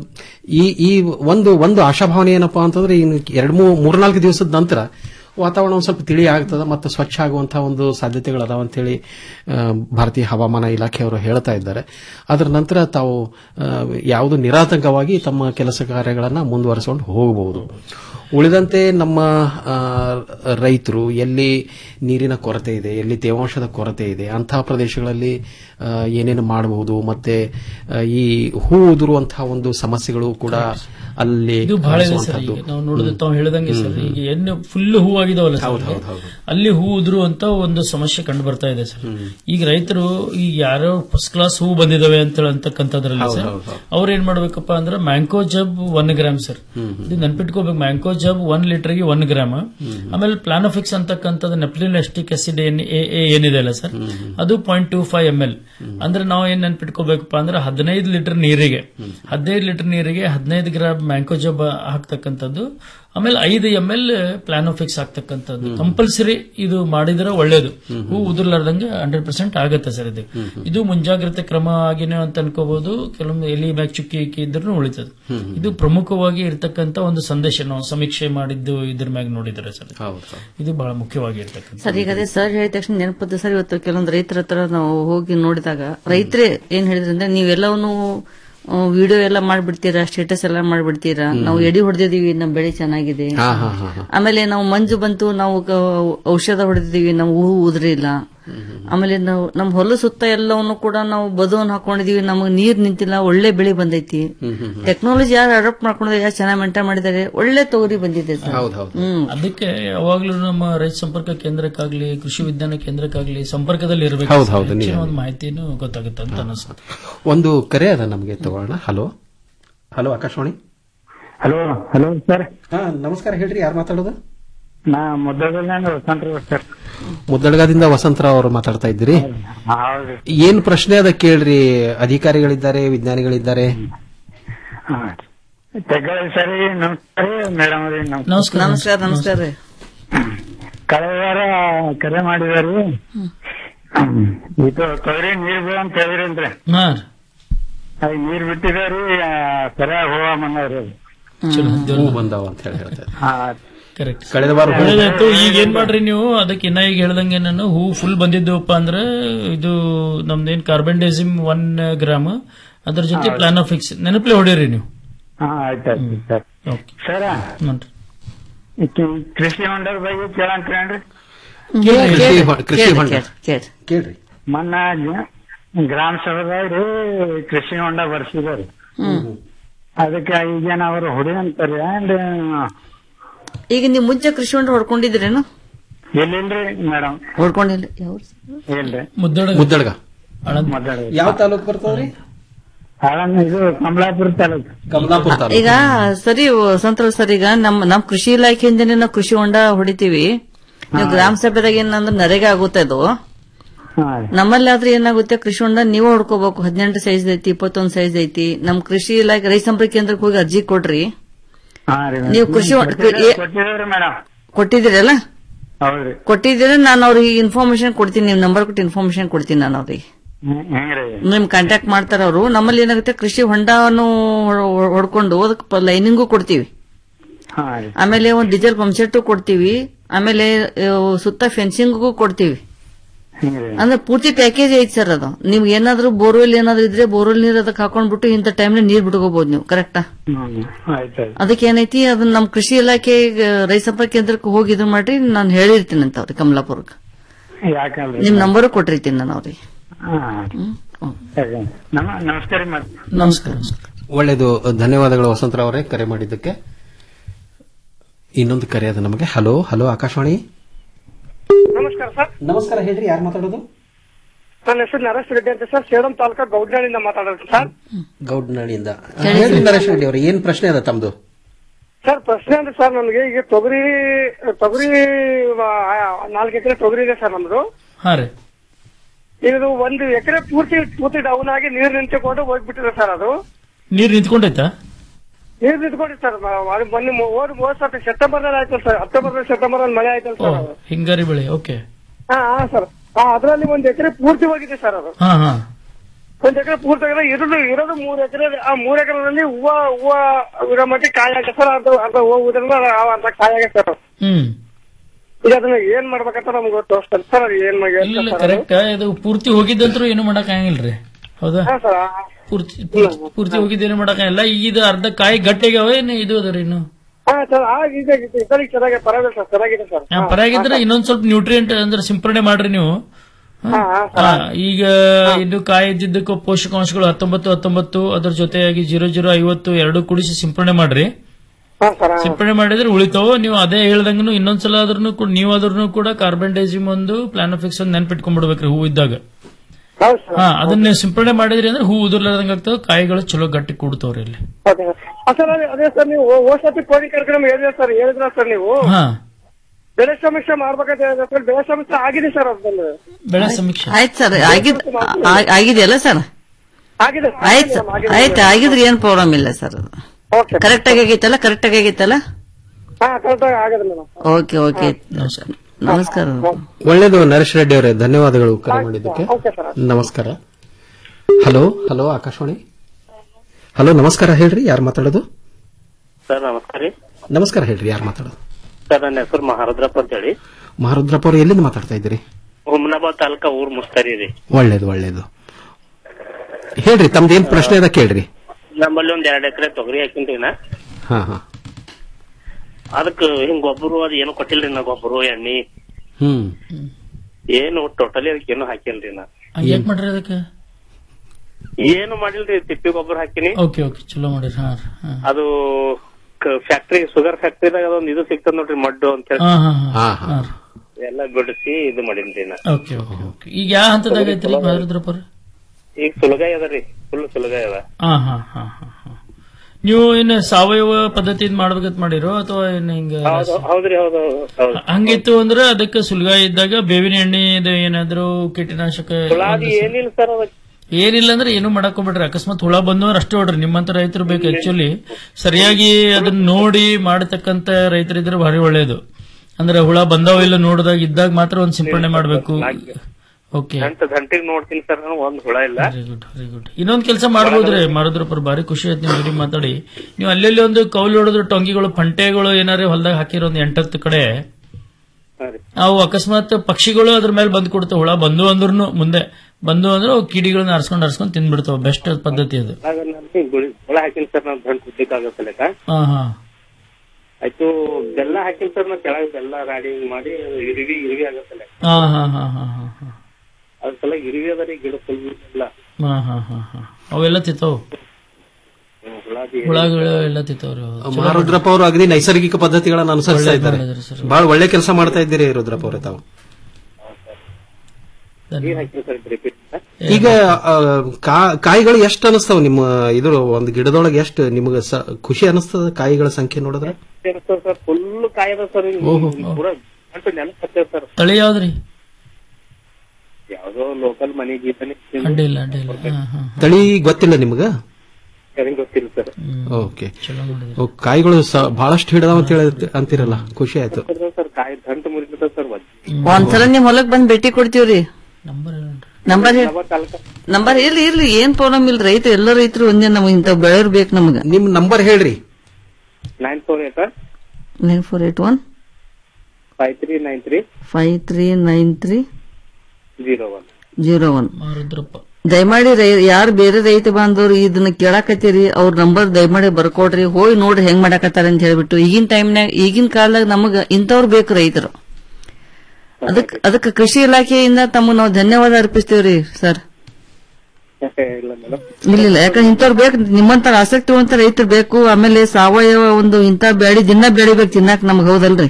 ಈ ಈ ಒಂದು ಒಂದು ಆಶಾಭಾವನೆ ಏನಪ್ಪಾ ಅಂತಂದ್ರೆ ಇನ್ನು ಎರಡು ಮೂರು ಮೂರ್ನಾಲ್ಕು ದಿವಸದ ನಂತರ ವಾತಾವರಣ ಒಂದು ಸ್ವಲ್ಪ ತಿಳಿ ಆಗ್ತದ ಮತ್ತು ಸ್ವಚ್ಛ ಆಗುವಂತಹ ಒಂದು ಸಾಧ್ಯತೆಗಳು ಅದಾವ ಅಂತೇಳಿ ಆ, ಭಾರತೀಯ ಹವಾಮಾನ ಇಲಾಖೆಯವರು ಹೇಳ್ತಾ ಇದ್ದಾರೆ ಅದರ ನಂತರ ತಾವು ಆ, ಯಾವುದು ನಿರಾತಂಕವಾಗಿ ತಮ್ಮ ಕೆಲಸ ಕಾರ್ಯಗಳನ್ನು ಮುಂದುವರಿಸಿಕೊಂಡು ಹೋಗಬಹುದು ಉಳಿದಂತೆ ನಮ್ಮ ಆ, ರೈತರು ಎಲ್ಲಿ ನೀರಿನ ಕೊರತೆ ಇದೆ ಎಲ್ಲಿ ತೇವಾಂಶದ ಕೊರತೆ ಇದೆ ಅಂತಹ ಪ್ರದೇಶಗಳಲ್ಲಿ ಆ, ಏನೇನು ಮಾಡಬಹುದು ಮತ್ತೆ ಆ, ಈ ಹೂ ಉದುರುವಂತಹ ಒಂದು ಸಮಸ್ಯೆಗಳು ಕೂಡ ಅಲ್ಲಿ ಇದು ಬಹಳ ಇದೆ ಸರ್ ಕಾಣಿಸುವಂತಹದ್ದು. ಈಗ ನಾವು ನೋಡಿದ್ರೆ ತಾವು ಹೇಳಿದಂಗೆ ಸರ್ ಈಗ ಎಣ್ಣೆ ಫುಲ್ ಹೂ ಆಗಿದಾವಲ್ಲ ಸರ್ ಅಲ್ಲಿ ಹೂ ಉದುರುವಂತ ಒಂದು ಸಮಸ್ಯೆ ಕಂಡು ಬರ್ತಾ ಇದೆ ಸರ್ ಈಗ ರೈತರು ಈಗ ಯಾರೋ ಫಸ್ಟ್ ಕ್ಲಾಸ್ ಹೂ ಬಂದಿದಾವೆ ಅಂತ ಅಂತಕ್ಕಂಥದ್ರಲ್ಲಿ ಹೌದು, ಸರ್ ಹೌದು, ಹೌದು. ಅವ್ರು ಏನ್ ಮಾಡ್ಬೇಕಪ್ಪ ಅಂದ್ರೆ mancozeb one gram sir ಇದು ನೆನ್ಪಿಟ್ಕೋಬೇಕು ಮ್ಯಾಂಕೋ ಜಬ್ ಒನ್ ಲೀಟರ್ಗೆ ಒನ್ ಗ್ರಾಮ್ ಆಮೇಲೆ ಪ್ಲಾನೋಫಿಕ್ಸ್ ಅಂತಕ್ಕಂಥದ್ದು ನೆಪ್ಲಿನ್ ಎಸ್ಟಿಕ್ ಆಸಿಡ್ ಏನಿದೆ ಅಲ್ಲ ಸರ್ ಅದು point two five M L ಅಂದ್ರೆ ನಾವು ಏನ್ ನೆನ್ಪಿಟ್ಕೋಬೇಕಪ್ಪ ಅಂದ್ರೆ ಹದಿನೈದು ಲೀಟರ್ ನೀರಿಗೆ ಹದಿನೈದು ಲೀಟರ್ ನೀರಿಗೆ ಹದಿನೈದು ಗ್ರಾಮ್ ಮ್ಯಾಂಕೋ ಜಬ್ ಹಾಕ್ತಕ್ಕಂಥದ್ದು ಆಮೇಲೆ ಐದು ಎಂ ಎಲ್ ಪ್ಲಾನೋಫಿಕ್ಸ್ ಹಾಕ್ತಕ್ಕಂಥದ್ದು ಕಂಪಲ್ಸರಿ ಇದು ಮಾಡಿದ್ರೆ ಒಳ್ಳೇದು ಹೂ ಉದುರ್ಲಾರ್ದಂಗೆ ಹಂಡ್ರೆಡ್ ಪರ್ಸೆಂಟ್ ಆಗತ್ತೆ ಸರ್ ಇದು ಇದು ಮುಂಜಾಗ್ರತೆ ಕ್ರಮ ಆಗಿನೇ ಅಂತ ಅನ್ಕೋಬಹುದು ಕೆಲವೊಂದು ಎಲಿ ಮ್ಯಾಗ್ ಚುಕ್ಕಿ ಇಕ್ಕಿ ಇದ್ರೂ ಉಳಿತದೆ ಇದು ಪ್ರಮುಖವಾಗಿ ಇರ್ತಕ್ಕಂಥ ಒಂದು ಸಂದೇಶ ನಾವು ಸಮೀಕ್ಷೆ ಮಾಡಿದ್ದು ಇದ್ರ ಮ್ಯಾಗ ನೋಡಿದ್ರೆ ಸರ್ ಇದು ಬಹಳ ಮುಖ್ಯವಾಗಿ ಇರ್ತಕ್ಕಂಥ ಸರ್ ಈಗ ಅದೇ ಸರ್ ಹೇಳಿದ ತಕ್ಷಣ ನೆನಪದ್ದು ಸರ್ ಇವತ್ತು ಕೆಲವೊಂದು ರೈತರ ಹತ್ರ ನಾವು ಹೋಗಿ ನೋಡಿದಾಗ ರೈತರೇ ಏನ್ ಹೇಳಿದ್ರು ಅಂದ್ರೆ ನೀವೆಲ್ಲವನ್ನು ವಿಡಿಯೋ ಎಲ್ಲ ಮಾಡ್ಬಿಡ್ತೀರಾ ಸ್ಟೇಟಸ್ ಎಲ್ಲ ಮಾಡ್ಬಿಡ್ತೀರಾ ನಾವು ಎಡಿ ಹೊಡೆದಿದೀವಿ ನಮ್ಮ ಬೆಳೆ ಚೆನ್ನಾಗಿದೆ ಹಾ, ಹಾ, ಹಾ, ಹಾ. ಆಮೇಲೆ ನಾವು ಮಂಜು ಬಂತು ನಾವು ಕ- ಔಷಧ ಹೊಡೆದಿದೀವಿ ನಾವು ಹೂ ಉದ್ರಿಲ್ಲ ಆಮೇಲೆ ನಾವು ನಮ್ಮ ಹೊಲ ಸುತ್ತ ಎಲ್ಲವನ್ನು ಕೂಡ ನಾವು ಬದುವನ್ನು ಹಾಕೊಂಡಿದೀವಿ ನಮಗೆ ನೀರ್ ನಿಂತಿಲ್ಲ ಒಳ್ಳೆ ಬೆಳೆ ಬಂದೈತಿ ಟೆಕ್ನಾಲಜಿ ಯಾರು ಅಡಾಪ್ಟ್ ಮಾಡ್ಕೊಂಡಿದ್ದಾರೆ ಯಾರು ಚೆನ್ನಾಗಿ ಮೇಂಟೈನ್ ಮಾಡಿದ್ದಾರೆ ಒಳ್ಳೆ ತೊಗರಿ ಬಂದಿದೆ ಸರ್ ಹ್ಮ್ ಅದಕ್ಕೆ ಯಾವಾಗ್ಲೂ ನಮ್ಮ ರೈತ ಸಂಪರ್ಕ ಕೇಂದ್ರಕ್ಕಾಗ್ಲಿ ಕೃಷಿ ವಿಜ್ಞಾನ ಕೇಂದ್ರಕ್ಕಾಗ್ಲಿ ಸಂಪರ್ಕದಲ್ಲಿ ಇರಬೇಕು ಹೌದು, ಹೌದು, ನಿಜ. ಒಂದು ಮಾಹಿತಿನೂ ಗೊತ್ತಾಗುತ್ತೆ ಅಂತ ಅನಿಸುತ್ತೆ ಒಂದು ಕರೆ ಅದ ನಮಗೆ ತಗೊಳ್ಳೋಣ hello hello Akashvani hello hello sir ಹಾ ನಮಸ್ಕಾರ ಹೇಳ್ರಿ ಯಾರು ಮಾತಾಡೋದು ನಾ ಮುದ್ದಗಲ್ನಿಂದ ವಸಂತ ಸರ್ ಮುದ್ದಳಗದಿಂದ ವಸಂತರಾವ್ ಅವರು ಮಾತಾಡ್ತಾ ಇದ್ದೀರಿ ಹೌದು ಏನ್ ಪ್ರಶ್ನೆ ಅದ ಕೇಳ್ರಿ ಅಧಿಕಾರಿಗಳಿದ್ದಾರೆ ವಿಜ್ಞಾನಿಗಳಿದ್ದಾರೆ ತೆಗ್ಗಳ ಸರಿ ನಮಸ್ಕಾರ ಮೇಡಮ್ ರೀ ನಮಸ್ಕಾರ ನಮಸ್ಕಾರ ನಮಸ್ಕಾರ ರೀ ಕಳೆದ ವಾರ ಕರೆ ಮಾಡಿದಾರಿ ಇದು ತೊಗರಿ ನೀರ್ ಬೀಳ ಅಂತ ಹೇಳಿದ್ರಿ ಹಾ ಅದ್ ನೀರ್ ಬಿಟ್ಟಿದಾರಿ ಸರಿಯಾಗಿ ಹೂವ ಬಂದವ್ರಿ ಹೂ ಬಂದಾವ ಅಂತ ಹೇಳಿ ಹೇಳ್ತಾರೆ ಹಾ ಕರೆಕ್ಟ್ ಕಳೆದ ವಾರ ಹೂ- ಒಳ್ಳೇದಾಯ್ತು ಈಗ ಏನ್ ಮಾಡ್ರಿ ನೀವು ಅದಕ್ಕೆ ಇನ್ನ ಈಗ ಹೇಳ್ದಂಗೆ ನಾನು ಹೂ ಫುಲ್ ಬಂದಿದ್ದವಪ್ಪ ಅಂದ್ರೆ ಇದು ನಮ್ದೇನ್ ಕಾರ್ಬನ್ ಡೈಸಿಮ್ ಒನ್ ಗ್ರಾಮ್ ಅದ್ರ ಜೊತೆ ಹೌದು. ಪ್ಲಾನ್ ಫಿಕ್ಸ್ ನೆನಪಲೆ ಹೊಡಿರಿ ನೀವು ಹಾ ಆಯ್ತಾಯ್ತು ಸರ್ ಸರ ಈ ಕಿ- ಕೃಷಿ ಹೊಂಡದ ಬಗ್ಗೆ ಕೇಳಂತೀರೇನ್ರಿ ಕೃಷಿ ಹೊ- ಕೃಷಿ ಹೊಂಡ ಕೇಳ್ರಿ ಮೊನ್ನ ಜ- ಗ್ರಾಮ ಸಭಾದಾಗ ಕೃಷಿ ಹೊಂಡ ಬರ್ಸಿದಾರಿ ಅದಕ್ಕೆ ಈಗೇನ ಅವ್ರು ಹೊಡಿ ಅಂತಾರೆ ಅಂಡ್ ಈಗ ನೀವು ಮುಂಚೆ ಕೃಷಿ ಹೊಂಡ ಹೊಡ್ಕೊಂಡಿದ್ರೇನು ಎಲ್ಲಿಲ್ರಿ ಮೇಡಮ್ ಹೊಡ್ಕೊಂಡಿಲ್ಲ ಯಾವ ಇಲ್ರಿ ಮುದ್ದಳ್ಗ ಮೊದಲ ಯಾವ ತಾಲೂಕ್ ಬರ್ತಾವ್ರಿ ಆಳಂದ ಇದು ಕಮಲಾಪುರ ತಾಲೂಕು ಕಮಲಾಪುರ ತಾಲೂಕು ಈಗ ಸರಿ ಸಂತೋಷ್ ಸರ್ ಈಗ ನಮ್ ನಮ್ ಕೃಷಿ ಇಲಾಖೆಯಿಂದನೇ ನಾವು ಕೃಷಿ ಹೊಂಡ ಹೊಡಿತೀವಿ ನೀವು ಗ್ರಾಮ ಸಭೆದಾಗ ಏನಂದ್ರೆ ನರೇಗಾ ಆಗುತ್ತೆ ಅದು ನಮ್ಮಲ್ಲಿ ಆದ್ರೆ ಏನಾಗುತ್ತೆ ಕೃಷಿ ಹೊಂಡ ನೀವು ಹೊಡ್ಕೋಬೇಕು ಹದಿನೆಂಟು ಸೈಜ್ ಐತಿ ಇಪ್ಪತ್ತೊಂದು ಸೈಜ್ ಐತಿ ನಮ್ ಕೃಷಿ ಇಲಾಖೆ ರೈತ ಸಂಪರ್ಕ ಕೇಂದ್ರಕ್ಕೆ ಹೋಗಿ ಅರ್ಜಿ ಕೊಡ್ರಿ ಹಾ ರೀ ನೀವು ಕೃಷಿ ಹೊಂಡ- ಏ- ಕೊಟ್ಟಿದ್ದೀರಿ ಮೇಡಮ್ ಕೊಟ್ಟಿದ್ದೀರಲ್ಲ ಹೌದ್ರಿ ಕೊಟ್ಟಿದ್ದೀರ ನಾನು ಅವ್ರಿಗೆ ಇನ್ಫಾರ್ಮೇಶನ್ ಕೊಡ್ತೀನಿ ನಿಮ್ ನಂಬರ್ ಕೊಟ್ಟು ಇನ್ಫಾರ್ಮೇಶನ್ ಕೊಡ್ತೀನಿ ನಾನು ಅವ್ರಿಗೆ ಹ್ಮ್- ಹೆಂಗ್ರಿ ನಿಮ್ ಕಾಂಟ್ಯಾಕ್ಟ್ ಮಾಡ್ತಾರ ಅವರು ನಮ್ಮಲ್ಲಿ ಏನಾಗುತ್ತೆ ಕೃಷಿ ಹೊಂಡವನ್ನು ಹೊಡ್- ಹೊಡ್ಕೊಂಡು ಅದಕ್ಕೆ ಲೈನಿಂಗು ಕೊಡ್ತೀವಿ ಹಾ ರೀ ಆಮೇಲೆ ಒಂದು ಡೀಸೆಲ್ ಪಂಪ್ ಸೆಟ್ ಕೊಡ್ತೀವಿ ಆಮೇಲೆ ಆ, ಸುತ್ತ ಫೆನ್ಸಿಂಗ್ಗೂ ಕೊಡ್ತೀವಿ ಹೆಂಗ್ರಿ ಅಂದ್ರೆ ಪೂರ್ತಿ ಪ್ಯಾಕೇಜ್ ಐತಿ ಸರ್ ಅದು ನೀವು ಏನಾದ್ರೂ ಬೋರ್ವೆಲ್ ಏನಾದ್ರು ಇದ್ರೆ ಬೋರ್ವೆಲ್ ನೀರ್ ಅದಕ್ಕೆ ಹಾಕೊಂಡ್ಬಿಟ್ಟು ಇಂಥ ಟೈಮ್ನ ನೀರ್ ಬಿಟ್ಕೋಬಹುದು ನೀವು ಕರೆಕ್ಟಾ ಹ್ಮ್ ಆಯ್ತಾಯ್ತು ಅದಕ್ಕೆ ಏನೈತಿ ಅದನ್ನ ನಮ್ಮ ಕೃಷಿ ಇಲಾಖೆ ರೈತ ಸಂಪರ್ಕ ಕೇಂದ್ರಕ್ಕೆ ಹೋಗಿ ಇದು ಮಾಡಿ ನಾನು ಹೇಳಿರ್ತೀನಿ ಅಂತ ಅವ್ರಿಗೆ ಕಮಲಾಪುರಕ್ಕೆ ಯಾಕಲ್ರಿ ನಿಮ್ ನಂಬರು ಕೊಟ್ಟಿರ್ತೀನಿ ನಾನು ಅವ್ರಿಗೆ ಹಾ ಸರಿ. ನಮ- ನಮಸ್ಕಾರ ರೀ ಮತ್ತೆ ನಮಸ್ಕಾರ ಒಳ್ಳೇದು ಧನ್ಯವಾದಗಳು ವಸಂತರಾವ್ ಅವರೇ ಕರೆ ಮಾಡಿದ್ದಕ್ಕೆ ಇನ್ನೊಂದು ಕರೆ ಅದ ನಮಗೆ ಹಲೋ ಹಲೋ ಆಕಾಶವಾಣಿ ನಮಸ್ಕಾರ ಸರ್ ನಮಸ್ಕಾರ ಹೇಳ್ರಿ ಯಾರು ಮಾತಾಡೋದು ನನ್ನ ಹೆಸರು ನರೇಶ್ ರೆಡ್ಡಿ ಅಂತ ಸರ್ ಸೇಡಂ ತಾಲೂಕಾ ಗೌಡ್ನಾಳಿಂದ ಮಾತಾಡೋದು ಸರ್ ಗೌಡ್ನಳ್ಳಿಯಿಂದ ಹೇಳ್ರಿ ನರೇಶ್ ರೆಡ್ಡಿ ಅವರು ಏನ್ ಪ್ರಶ್ನೆ ಅದ ತಮ್ದು ಸರ್ ಪ್ರಶ್ನೆ ಅಂದ್ರೆ ಸರ್ ನಮಗೆ ಈಗ ತೊಗರಿ ತೊಗರಿ ನಾಲ್ಕು ಎಕರೆ ತೊಗರಿ ಇದೆ ಸರ್ ನಮ್ದು ಹಾ ರೀ ಇದು ಒಂದು ಎಕರೆ ಪೂರ್ತಿ ಪೂರ್ತಿ ಡೌನ್ ಆಗಿ ನೀರು ನಿಂತುಕೊಂಡು ಹೋಗ್ಬಿಟ್ಟಿದೆ ಸರ್ ಅದು ನೀರ್ ನಿಂತ್ಕೊಂಡೈತಾ ನೀರು ನಿಂತ್ಕೊಂಡು ಸರ್ ಮ- ಅದು ಮೊನ್ನೆ ಮು- ಹೋದ್ ಮೂವತ್ ಸರ್ತಿ ಸೆಪ್ಟೆಂಬರ್ ನಲ್ಲಿ ಆಯ್ತಲ್ಲ ಸರ್ ಅಕ್ಟೋಬರ್ ಸೆಪ್ಟೆಂಬರ್ ಅಲ್ಲಿ ಮಳೆ ಆಯ್ತಲ್ಲ ಓ ಸರ್ ಅದು ಹಿಂಗಾರಿ ಬೆಳೆ ಓಕೆ ಹಾ ಹಾ ಸರ್ ಹಾ ಅದ್ರಲ್ಲಿ ಒಂದ್ ಎಕರೆ ಪೂರ್ತಿ ಹೋಗಿದೆ ಸರ್ ಅದು ಹಾ ಹಾ ಒಂದ್ ಎಕರೆ ಪೂರ್ತಿ ಆಗಿದೆ ಇರೋದು ಇರೋದು ಮೂರ್ ಎಕರೆ ಆ ಮೂರ್ ಎಕರೆದಲ್ಲಿ ಹೂವ ಹೂವ ಇರೋ ಮಟ್ಟಿಗೆ ಕಾಯಿ ಆಗಿದೆ ಸರ್ ಅದು ಅರ್ಧ ಹೋಗುದ್ರಿಂದ ಅರ್ಧ ಕಾಯಿ ಆಗಿದೆ ಸರ್ ಹ್ಮ್ ಈಗ ಅದನ್ನ ಏನ್ ಮಾಡ್ಬೇಕಂತ ನಮ್ಗೆ ಗೊತ್ತು ಅಷ್ಟೇ ಸರ್ ಅದು ಏನ್ ಮಾಡಿ ಇಲ್ಲ ಇಲ್ಲ ಕರೆಕ್ಟ್ ಇದು ಪೂರ್ತಿ ಹೋಗಿದ್ದಂತ್ರು ಏನು ಮಾಡಕ್ ಆಗಂಗಿಲ್ರಿ ಹೌದಾ ಹಾ ಸರ್ ಪೂರ್ತಿ ಪೂರ್ತಿ- ಪೂರ್ತಿ ಹೋಗಿದ್ದೇನು ಮಾಡಕ್ ಆಗಲ್ಲ ಈಗ ಇದು ಅರ್ಧ ಕಾಯಿ ಗಟ್ಟಿಗ್ಯಾವ ಏನು ಇದು ಅದ್ರಿ ಇನ್ನು ಹಾ ಸರ್ ಆ ಈಗ ಇದರಲ್ಲಿ ಚೆನ್ನಾಗಿ ಪರವಾಗಿಲ್ಲ ಸರ್ ಚೆನ್ನಾಗಿದೆ ಸರ್ ಹಾ, ಪರಾಗಿದ್ರೆ ಇನ್ನೊಂದ್ ಸ್ವಲ್ಪ ನ್ಯೂಟ್ರಿಯೆಂಟ್ ಅಂದ್ರೆ ಸಿಂಪರಣೆ ಮಾಡ್ರಿ ನೀವು ಹಾ ಹಾ ಹಾ, ಈಗ ಇನ್ನು ಕಾಯಿ ಇದ್ದಿದ್ದಕ್ಕೂ ಪೋಷಕಾಂಶಗಳು ಹತ್ತೊಂಬತ್ತು ಹತ್ತೊಂಬತ್ತು ಅದ್ರ ಜೊತೆಯಾಗಿ ಜೀರೋ ಜೀರೋ ಐವತ್ತು ಎರಡು ಕೂಡಿಸಿ ಸಿಂಪರಣೆ ಮಾಡ್ರಿ ಹಾ ಸರ್ ಸಿಂಪರಣೆ ಮಾಡಿದ್ರೆ ಉಳಿತಾವ ನೀವು ಅದೇ ಹೇಳ್ದಂಗೂ ಇನ್ನೊಂದ್ಸಲ ಆದ್ರೂ ಕೂಡ ನೀವಾದ್ರೂ ಕೂಡ ಕಾರ್ಬನ್ ಡೈಸಿಮ್ ಒಂದು ಪ್ಲಾನೋಫಿಕ್ಸ್ ಒಂದು ನೆನ್ಪಿಟ್ಕೊಂಡ್ಬಿಡ್ಬೇಕ್ರಿ ಹೂ ಇದ್ದಾಗ ಹೌದು ಸರ್ ಹಾ ಅದನ್ನ ನೀವು ಸಿಂಪರಣೆ ಮಾಡಿದ್ರಿ ಅಂದ್ರೆ ಹೂ ಉದುರ್ಲಾರ್ದಂಗ ಆಗ್ತಾವ ಕಾಯಿಗಳು ಚಲೋ ಗಟ್ಟಿ ಕೂಡ್ತಾವ್ರಿ ಇಲ್ಲಿ ಓಕೆ ಸರ್ ಆ, ಸರ್ ಅದೇ- ಅದೇ ಸರ್ ನೀವು ಹೋದ್ ಸತಿ ಕೋಳಿ ಕಾರ್ಯಕ್ರಮ ಹೇಳಿದ್ರೆ ಸರ್ ಹೇಳಿದ್ರ ಸರ್ ನೀವು ಹಾ ಬೆಳೆ ಸಮೀಕ್ಷೆ ಮಾಡ್ಬೇಕಂತ ಹೇಳಿದ್ರೆ ಸರ್ ಬೆಳೆ ಸಮೀಕ್ಷೆ ಆಗಿದೆ ಸರ್ ಅದ್ರಲ್ಲಿ ಬೆಳೆ ಸಮೀಕ್ಷೆ ಆಯ್ತು ಸರ್ ಆಗಿದ್ ಆ- ಆಗಿದೆಯಲ್ಲ ಸರ್ ಆಗಿದೆ ಸರ್, ಆಯ್ತು ಆಗಿದೆ, ಆಗಿದೆ. ಆಯ್ತು ಆಗಿದ್ರೆ ಏನ್ ಪ್ರಾಬ್ಲಮ್ ಇಲ್ಲ ಸರ್ ಕರೆಕ್ಟ್ ಆಗಿ ಆಗೈತಲ್ಲ ಕರೆಕ್ಟ್ ಆಗಿ ಆಗೈತಲ್ಲ ಹಾ ಕರೆಕ್ಟ್ ಆಗಿ ಆಗಿದೆ ಮೇಡಮ್ ಓಕೆ ಓಕೆ ನಮಸ್ಕಾರ ಒಳ್ಳೇದು ನರೇಶ್ ರೆಡ್ಡಿ ಅವರೇ ಧನ್ಯವಾದಗಳು ಕರೆ ಮಾಡಿದ್ದಕ್ಕೆ ಓಕೆ ಸರ್ ನಮಸ್ಕಾರ ಹಲೋ ಹಲೋ ಆಕಾಶವಾಣಿ ಹಲೋ ನಮಸ್ಕಾರ ಹೇಳ್ರಿ ಯಾರು ಮಾತಾಡೋದು ಸರ್ ನಮಸ್ಕಾರ ರೀ ನಮಸ್ಕಾರ ಹೇಳ್ರಿ ಯಾರು ಮಾತಾಡೋದು ಸರ್ ನನ್ನ ಹೆಸರು ಮಹಾರುದ್ರಪ್ಪ ಅಂತ ಹೇಳಿ ಮಹಾರುದ್ರಪ್ಪ ಅವರು ಎಲ್ಲಿಂದ ಮಾತಾಡ್ತಾ ಇದ್ದೀರಿ ಹುಮ್ನಾಬಾದ್ ತಾಲೂಕ ಊರ್ ಮುಸ್ತಾರಿ ರೀ ಒಳ್ಳೇದು ಒಳ್ಳೇದು ಹೇಳ್ರಿ ತಮ್ದೇನ್ ಪ್ರಶ್ನೆ ಅದ ಕೇಳ್ರಿ ನಮ್ಮಲ್ಲಿ ಒಂದ್ ಎರಡ್ ಎಕರೆ ತೊಗರಿ ಹಾಕಿನ್ರಿ ನಾ ಹಾ ಹಾ ಅದಕ್ಕೆ ಹಿಂಗ್ ಗೊಬ್ಬರು ಅದು ಏನು ಕೊಟ್ಟಿಲ್ರಿ ನಾ ಗೊಬ್ಬರು ಎಣ್ಣಿ ಹ್ಮ್ ಏನು ಟೋಟಲಿ ಅದಕ್ಕೆ ಏನು ಹಾಕಿಲ್ರಿ ನಾ ಯಾಕೆ ಮಾಡ್ರಿ ಅದಕ್ಕೆ ಏನು ಮಾಡಿಲ್ರಿ ತಿಪ್ಪಿ ಗೊಬ್ಬರ ಹಾಕಿನಿ ಓಕೆ ಓಕೆ ಚಲೋ ಮಾಡಿರಿ ಹಾ ರೀ, ಹಾ. ಅದು ಫ್ಯಾಕ್ಟ್ರಿ ಶುಗರ್ ಫ್ಯಾಕ್ಟ್ರಿದಾಗ ಅದೊಂದು ಇದು ಸಿಗ್ತದ ನೋಡ್ರಿ ಮಡ್ಡು ಅಂತ ಹೇಳಿ ಹಾ ಹಾ ಹಾ ಹಾ ರೀ. ಎಲ್ಲ ಬಿಡಿಸಿ ಇದು ಮಾಡೀನ್ರಿ ನಾ ಓಕೆ ಓಕೆ ಓಕೆ ಈಗ ಯಾವ ಹಂತದಾಗ ಐತ್ರಿ ಮಹಾರುದ್ರಪ್ಪ ಈಗ ಸುಲಗಾಯ ಅದ ರೀ ಫುಲ್ ಸುಲಗಾಯ ಅದ ಹಾ ಹಾ ಹಾ ಹಾ ಹಾ. ನೀವು ಏನು ಸಾವಯವ ಪದ್ಧತಿಯಿಂದ ಮಾಡ್ಬೇಕಂತ ಮಾಡಿರೋ ಅಥವಾ ಏನು ಹಿಂಗ ಹೌದು ಹೌದ್ರಿ ಹೌದು ಹೌದು ಹಂಗಿತ್ತು ಅಂದ್ರೆ ಅದಕ್ಕೆ ಸುಲ್ಗಾಯ ಇದ್ದಾಗ ಬೇವಿನ ಎಣ್ಣೆ ಇದು ಏನಾದ್ರು ಕೀಟನಾಶಕ ಸುಳಾದಿ ಏನಿಲ್ಲ ಸರ್ ಅದಕ್ಕೆ ಏನಿಲ್ಲ ಅಂದ್ರೆ ಏನು ಮಾಡಕ್ ಹೋಗ್ಬೇಡ್ರಿ ಅಕಸ್ಮಾತ್ ಹುಳ ಬಂದವ್ರು ಅಷ್ಟೇ ಹೊಡ್ರಿ ನಿಮ್ಮಂತ ರೈತರು ಬೇಕು ಆಕ್ಚುಲಿ ಸರಿಯಾಗಿ ಅದನ್ನ ನೋಡಿ ಮಾಡತಕ್ಕಂತ ರೈತರಿದ್ರೆ ಭಾರಿ ಒಳ್ಳೇದು ಅಂದ್ರೆ ಹುಳ ಬಂದಾವ ಇಲ್ಲ ನೋಡಿದಾಗ ಇದ್ದಾಗ ಮಾತ್ರ ಒಂದ್ ಸಿಂಪಡಣೆ ಮಾಡ್ಬೇಕು ಓಕೆ ಗಂಟೆ ಗಂಟೆಗೆ ನೋಡ್ತೀನಿ ಸರ್ ನಾನು ಒಂದ್ ಹುಳ ಇಲ್ಲ ವೆರಿ ಗುಡ್ ವೆರಿ ಗುಡ್ ಇನ್ನೊಂದ್ ಕೆಲಸ ಮಾಡ್ಬೋದ್ರಿ ಮಾರುದ್ರಪ್ಪರ್ ಭಾರಿ ಖುಷಿ ಆಯ್ತು ನೀವು ಜೊತೆ ಮಾತಾಡಿ ನೀವು ಅಲ್ಲೆಲ್ಲಿ ಒಂದು ಕೌಲ್ ಹೊಡೆದ್ರು ಟೊಂಗಿಗಳು ಪಂಟೆಗಳು ಏನಾರು ಹೊಲದಾಗ ಹಾಕಿರೋ ಒಂದು ಎಂಟತ್ತು ಕಡೆ ಅವು ಅಕಸ್ಮಾತ್ ಪಕ್ಷಿಗಳು ಅದ್ರ ಮೇಲೆ ಬಂದ್ ಕೊಡ್ತಾವ ಹುಳ ಬಂದು ಅಂದ್ರೂ ಮುಂದೆ ಬಂದು ಅಂದ್ರೆ ಅವು ಕಿಡಿಗಳನ್ನ ಅರ್ಸ್ಕೊಂಡ್ ಅರ್ಸ್ಕೊಂಡ್ ತಿಂದ್ಬಿಡ್ತಾವ ಬೆಸ್ಟ್ ಪದ್ಧತಿ ಅದು ಆಗ ನಾನು ಗುಳಿ- ಹುಳ ಹಾಕಿನಿ ಸರ್ ನಾನು ಗಂಟು ಕುದ್ಲಿಕ್ಕಾಗತ್ತಲ್ಲ ಹಾ ಹಾ ಆಯ್ತು ಬೆಲ್ಲ ಹಾಕಿನಿ ಸರ್ ನಾನು ಕೆಳಗೆ ಬೆಲ್ಲ ರಾಡಿ ಮಾಡಿ ಇರುವಿ ಇರುವಿ ಆಗತ್ತಲ್ಲ ಹಾ ಹಾ ಹಾ ಹಾ ಹಾ ಹಾ ಅದ್ರ ಸಲ ಇರುವಿ ಅದ ರೀ ಗಿಡ ಫುಲ್ ಎಲ್ಲ ಹಾ ಹಾ ಹಾ ಹಾ ಅವೆಲ್ಲ ತಿಂತಾವ್ ಹ್ಮ್, ಹುಳಾದಿ ಹುಳಗಳು ಎಲ್ಲ ತಿಂತಾವ್ರಿ ಹೌದು. ಚಲೋ ಮಹಾರುದ್ರಪ್ಪ ಅವರು ಅಗದಿ ನೈಸರ್ಗಿಕ ಪದ್ಧತಿಗಳನ್ನು ಅನುಸರಿಸ್ತಾ ಇದ್ದಾರೆ ಒಳ್ಳೆದು ಸರ್. ಬಹಳ ಒಳ್ಳೆ ಕೆಲಸ ಮಾಡ್ತಾ ಇದ್ದೀರಿ ರುದ್ರಪ್ಪ ಅವರೇ ತಾವು ನೀರ್ ಹಾಕಿನಿ ಸರ್ ಡ್ರಿಪ್ ಈಗ ಆ, ಕಾ- ಕಾಯಿಗಳು ಎಷ್ಟು ಅನಿಸ್ತಾವ ನಿಮ್ಮ ಇದ್ರ ಒಂದು ಗಿಡದೊಳಗೆ ಎಷ್ಟು ನಿಮ್ಗೆ ಸ- ಖುಷಿ ಅನಿಸ್ತದ ಕಾಯಿಗಳ ಸಂಖ್ಯೆ ನೋಡಿದ್ರೆ ಸರ್ ಫುಲ್ ಕಾಯದ ಸರ್ ಓಹೋ. ಪೂರ ಗಂಟು ನೆಲ ಹತ್ತೇವ್ ಸರ್ ತಳಿ ಯಾವ್ದ್ರಿ ಯಾವ್ದೋ ಲೋಕಲ್ ಮನಿ ಗೀತನಿ ಅಡ್ಡಿ ಇಲ್ಲ ಅಡ್ಡಿ ಇಲ್ಲ ಹಾ ಹಾ ತಳಿ ಗೊತ್ತಿಲ್ಲ ನಿಮ್ಗ ಹೆಂಗ್ ಗೊತ್ತಿಲ್ಲ ಸರ್ ಓಕೆ ಓ, ಕಾಯಿಗಳು ಸ- ಬಹಳಷ್ಟು ಹಿಡದಾವ ಅಂತ ಹೇಳಿ ಅಂತಿರಲ್ಲ ಖುಷಿ ಆಯ್ತು ಸರ್ ಕಾಯಿ ದಂಟು ಮುರಿದ ಸರ್ ಒಂದ್ಸಲ ನಿಮ್ ಹೊಲಕ್ ಬಂದ್ ಭೇಟಿ ಕೊಡ್ತೀವ್ರಿ ನಂಬರ್ ಹೇಳಿ ನಂಬರ್ ಇರ್ಲಿ ಇರ್ಲಿ ಏನ್ ಪ್ರಾಬ್ಲಮ್ ಇಲ್ಲ ರೈತ ಎಲ್ಲ ರೈತರು ಒಂದೇ ನಮ್ಗೆ ಇಂಥ ಬೆಳೆಯರ್ ಬೇಕು ನಮಗ ನಿಮ್ ನಂಬರ್ ಹೇಳ್ರಿ nine four eight nine four eight one five three nine three five three nine three zero one zero one Marudrappa ದಯಮಾಡಿ ಯಾರು ಬೇರೆ ರೈತ ಬಾಂಧವ್ರು ಇದನ್ನ ಕೇಳಾಕತ್ತೀರಿ ಅವ್ರ ನಂಬರ್ ದಯಮಾಡಿ ಬರ್ಕೊಡ್ರಿ ಹೋಗಿ ನೋಡ್ರಿ ಹೆಂಗ್ ಮಾಡಾಕತ್ತಾರ ಅಂತ ಹೇಳ್ಬಿಟ್ಟು ಈಗಿನ ಟೈಮ್ನಾಗ ಈಗಿನ ಕಾಲದಾಗ ನಮಗ ಇಂಥವ್ರು ಬೇಕು ರೈತರು ಅದಕ್ ಅದಕ್ಕೆ ಕೃಷಿ ಇಲಾಖೆಯಿಂದ ತಮ್ಮ ನಾವು ಧನ್ಯವಾದ ಅರ್ಪಿಸ್ತೇವ್ರಿ ಸರ್ ಇಲ್ಲ ಮೇಡಮ್ ಇಲ್ಲ ಇಲ್ಲ ಯಾಕಂದ್ರೆ ಇಂಥವ್ರು ಬೇಕು ನಿಮ್ಮಂತ ಆಸಕ್ತಿವಂತ ರೈತರು ಬೇಕು ಆಮೇಲೆ ಸಾವಯವ ಒಂದು ಇಂಥ ಬೆಳಿ ದಿನ ಬೆಳಿಬೇಕು ತಿನ್ನಾಕ ನಮ್ಗೆ ಹೌದಲ್ರಿ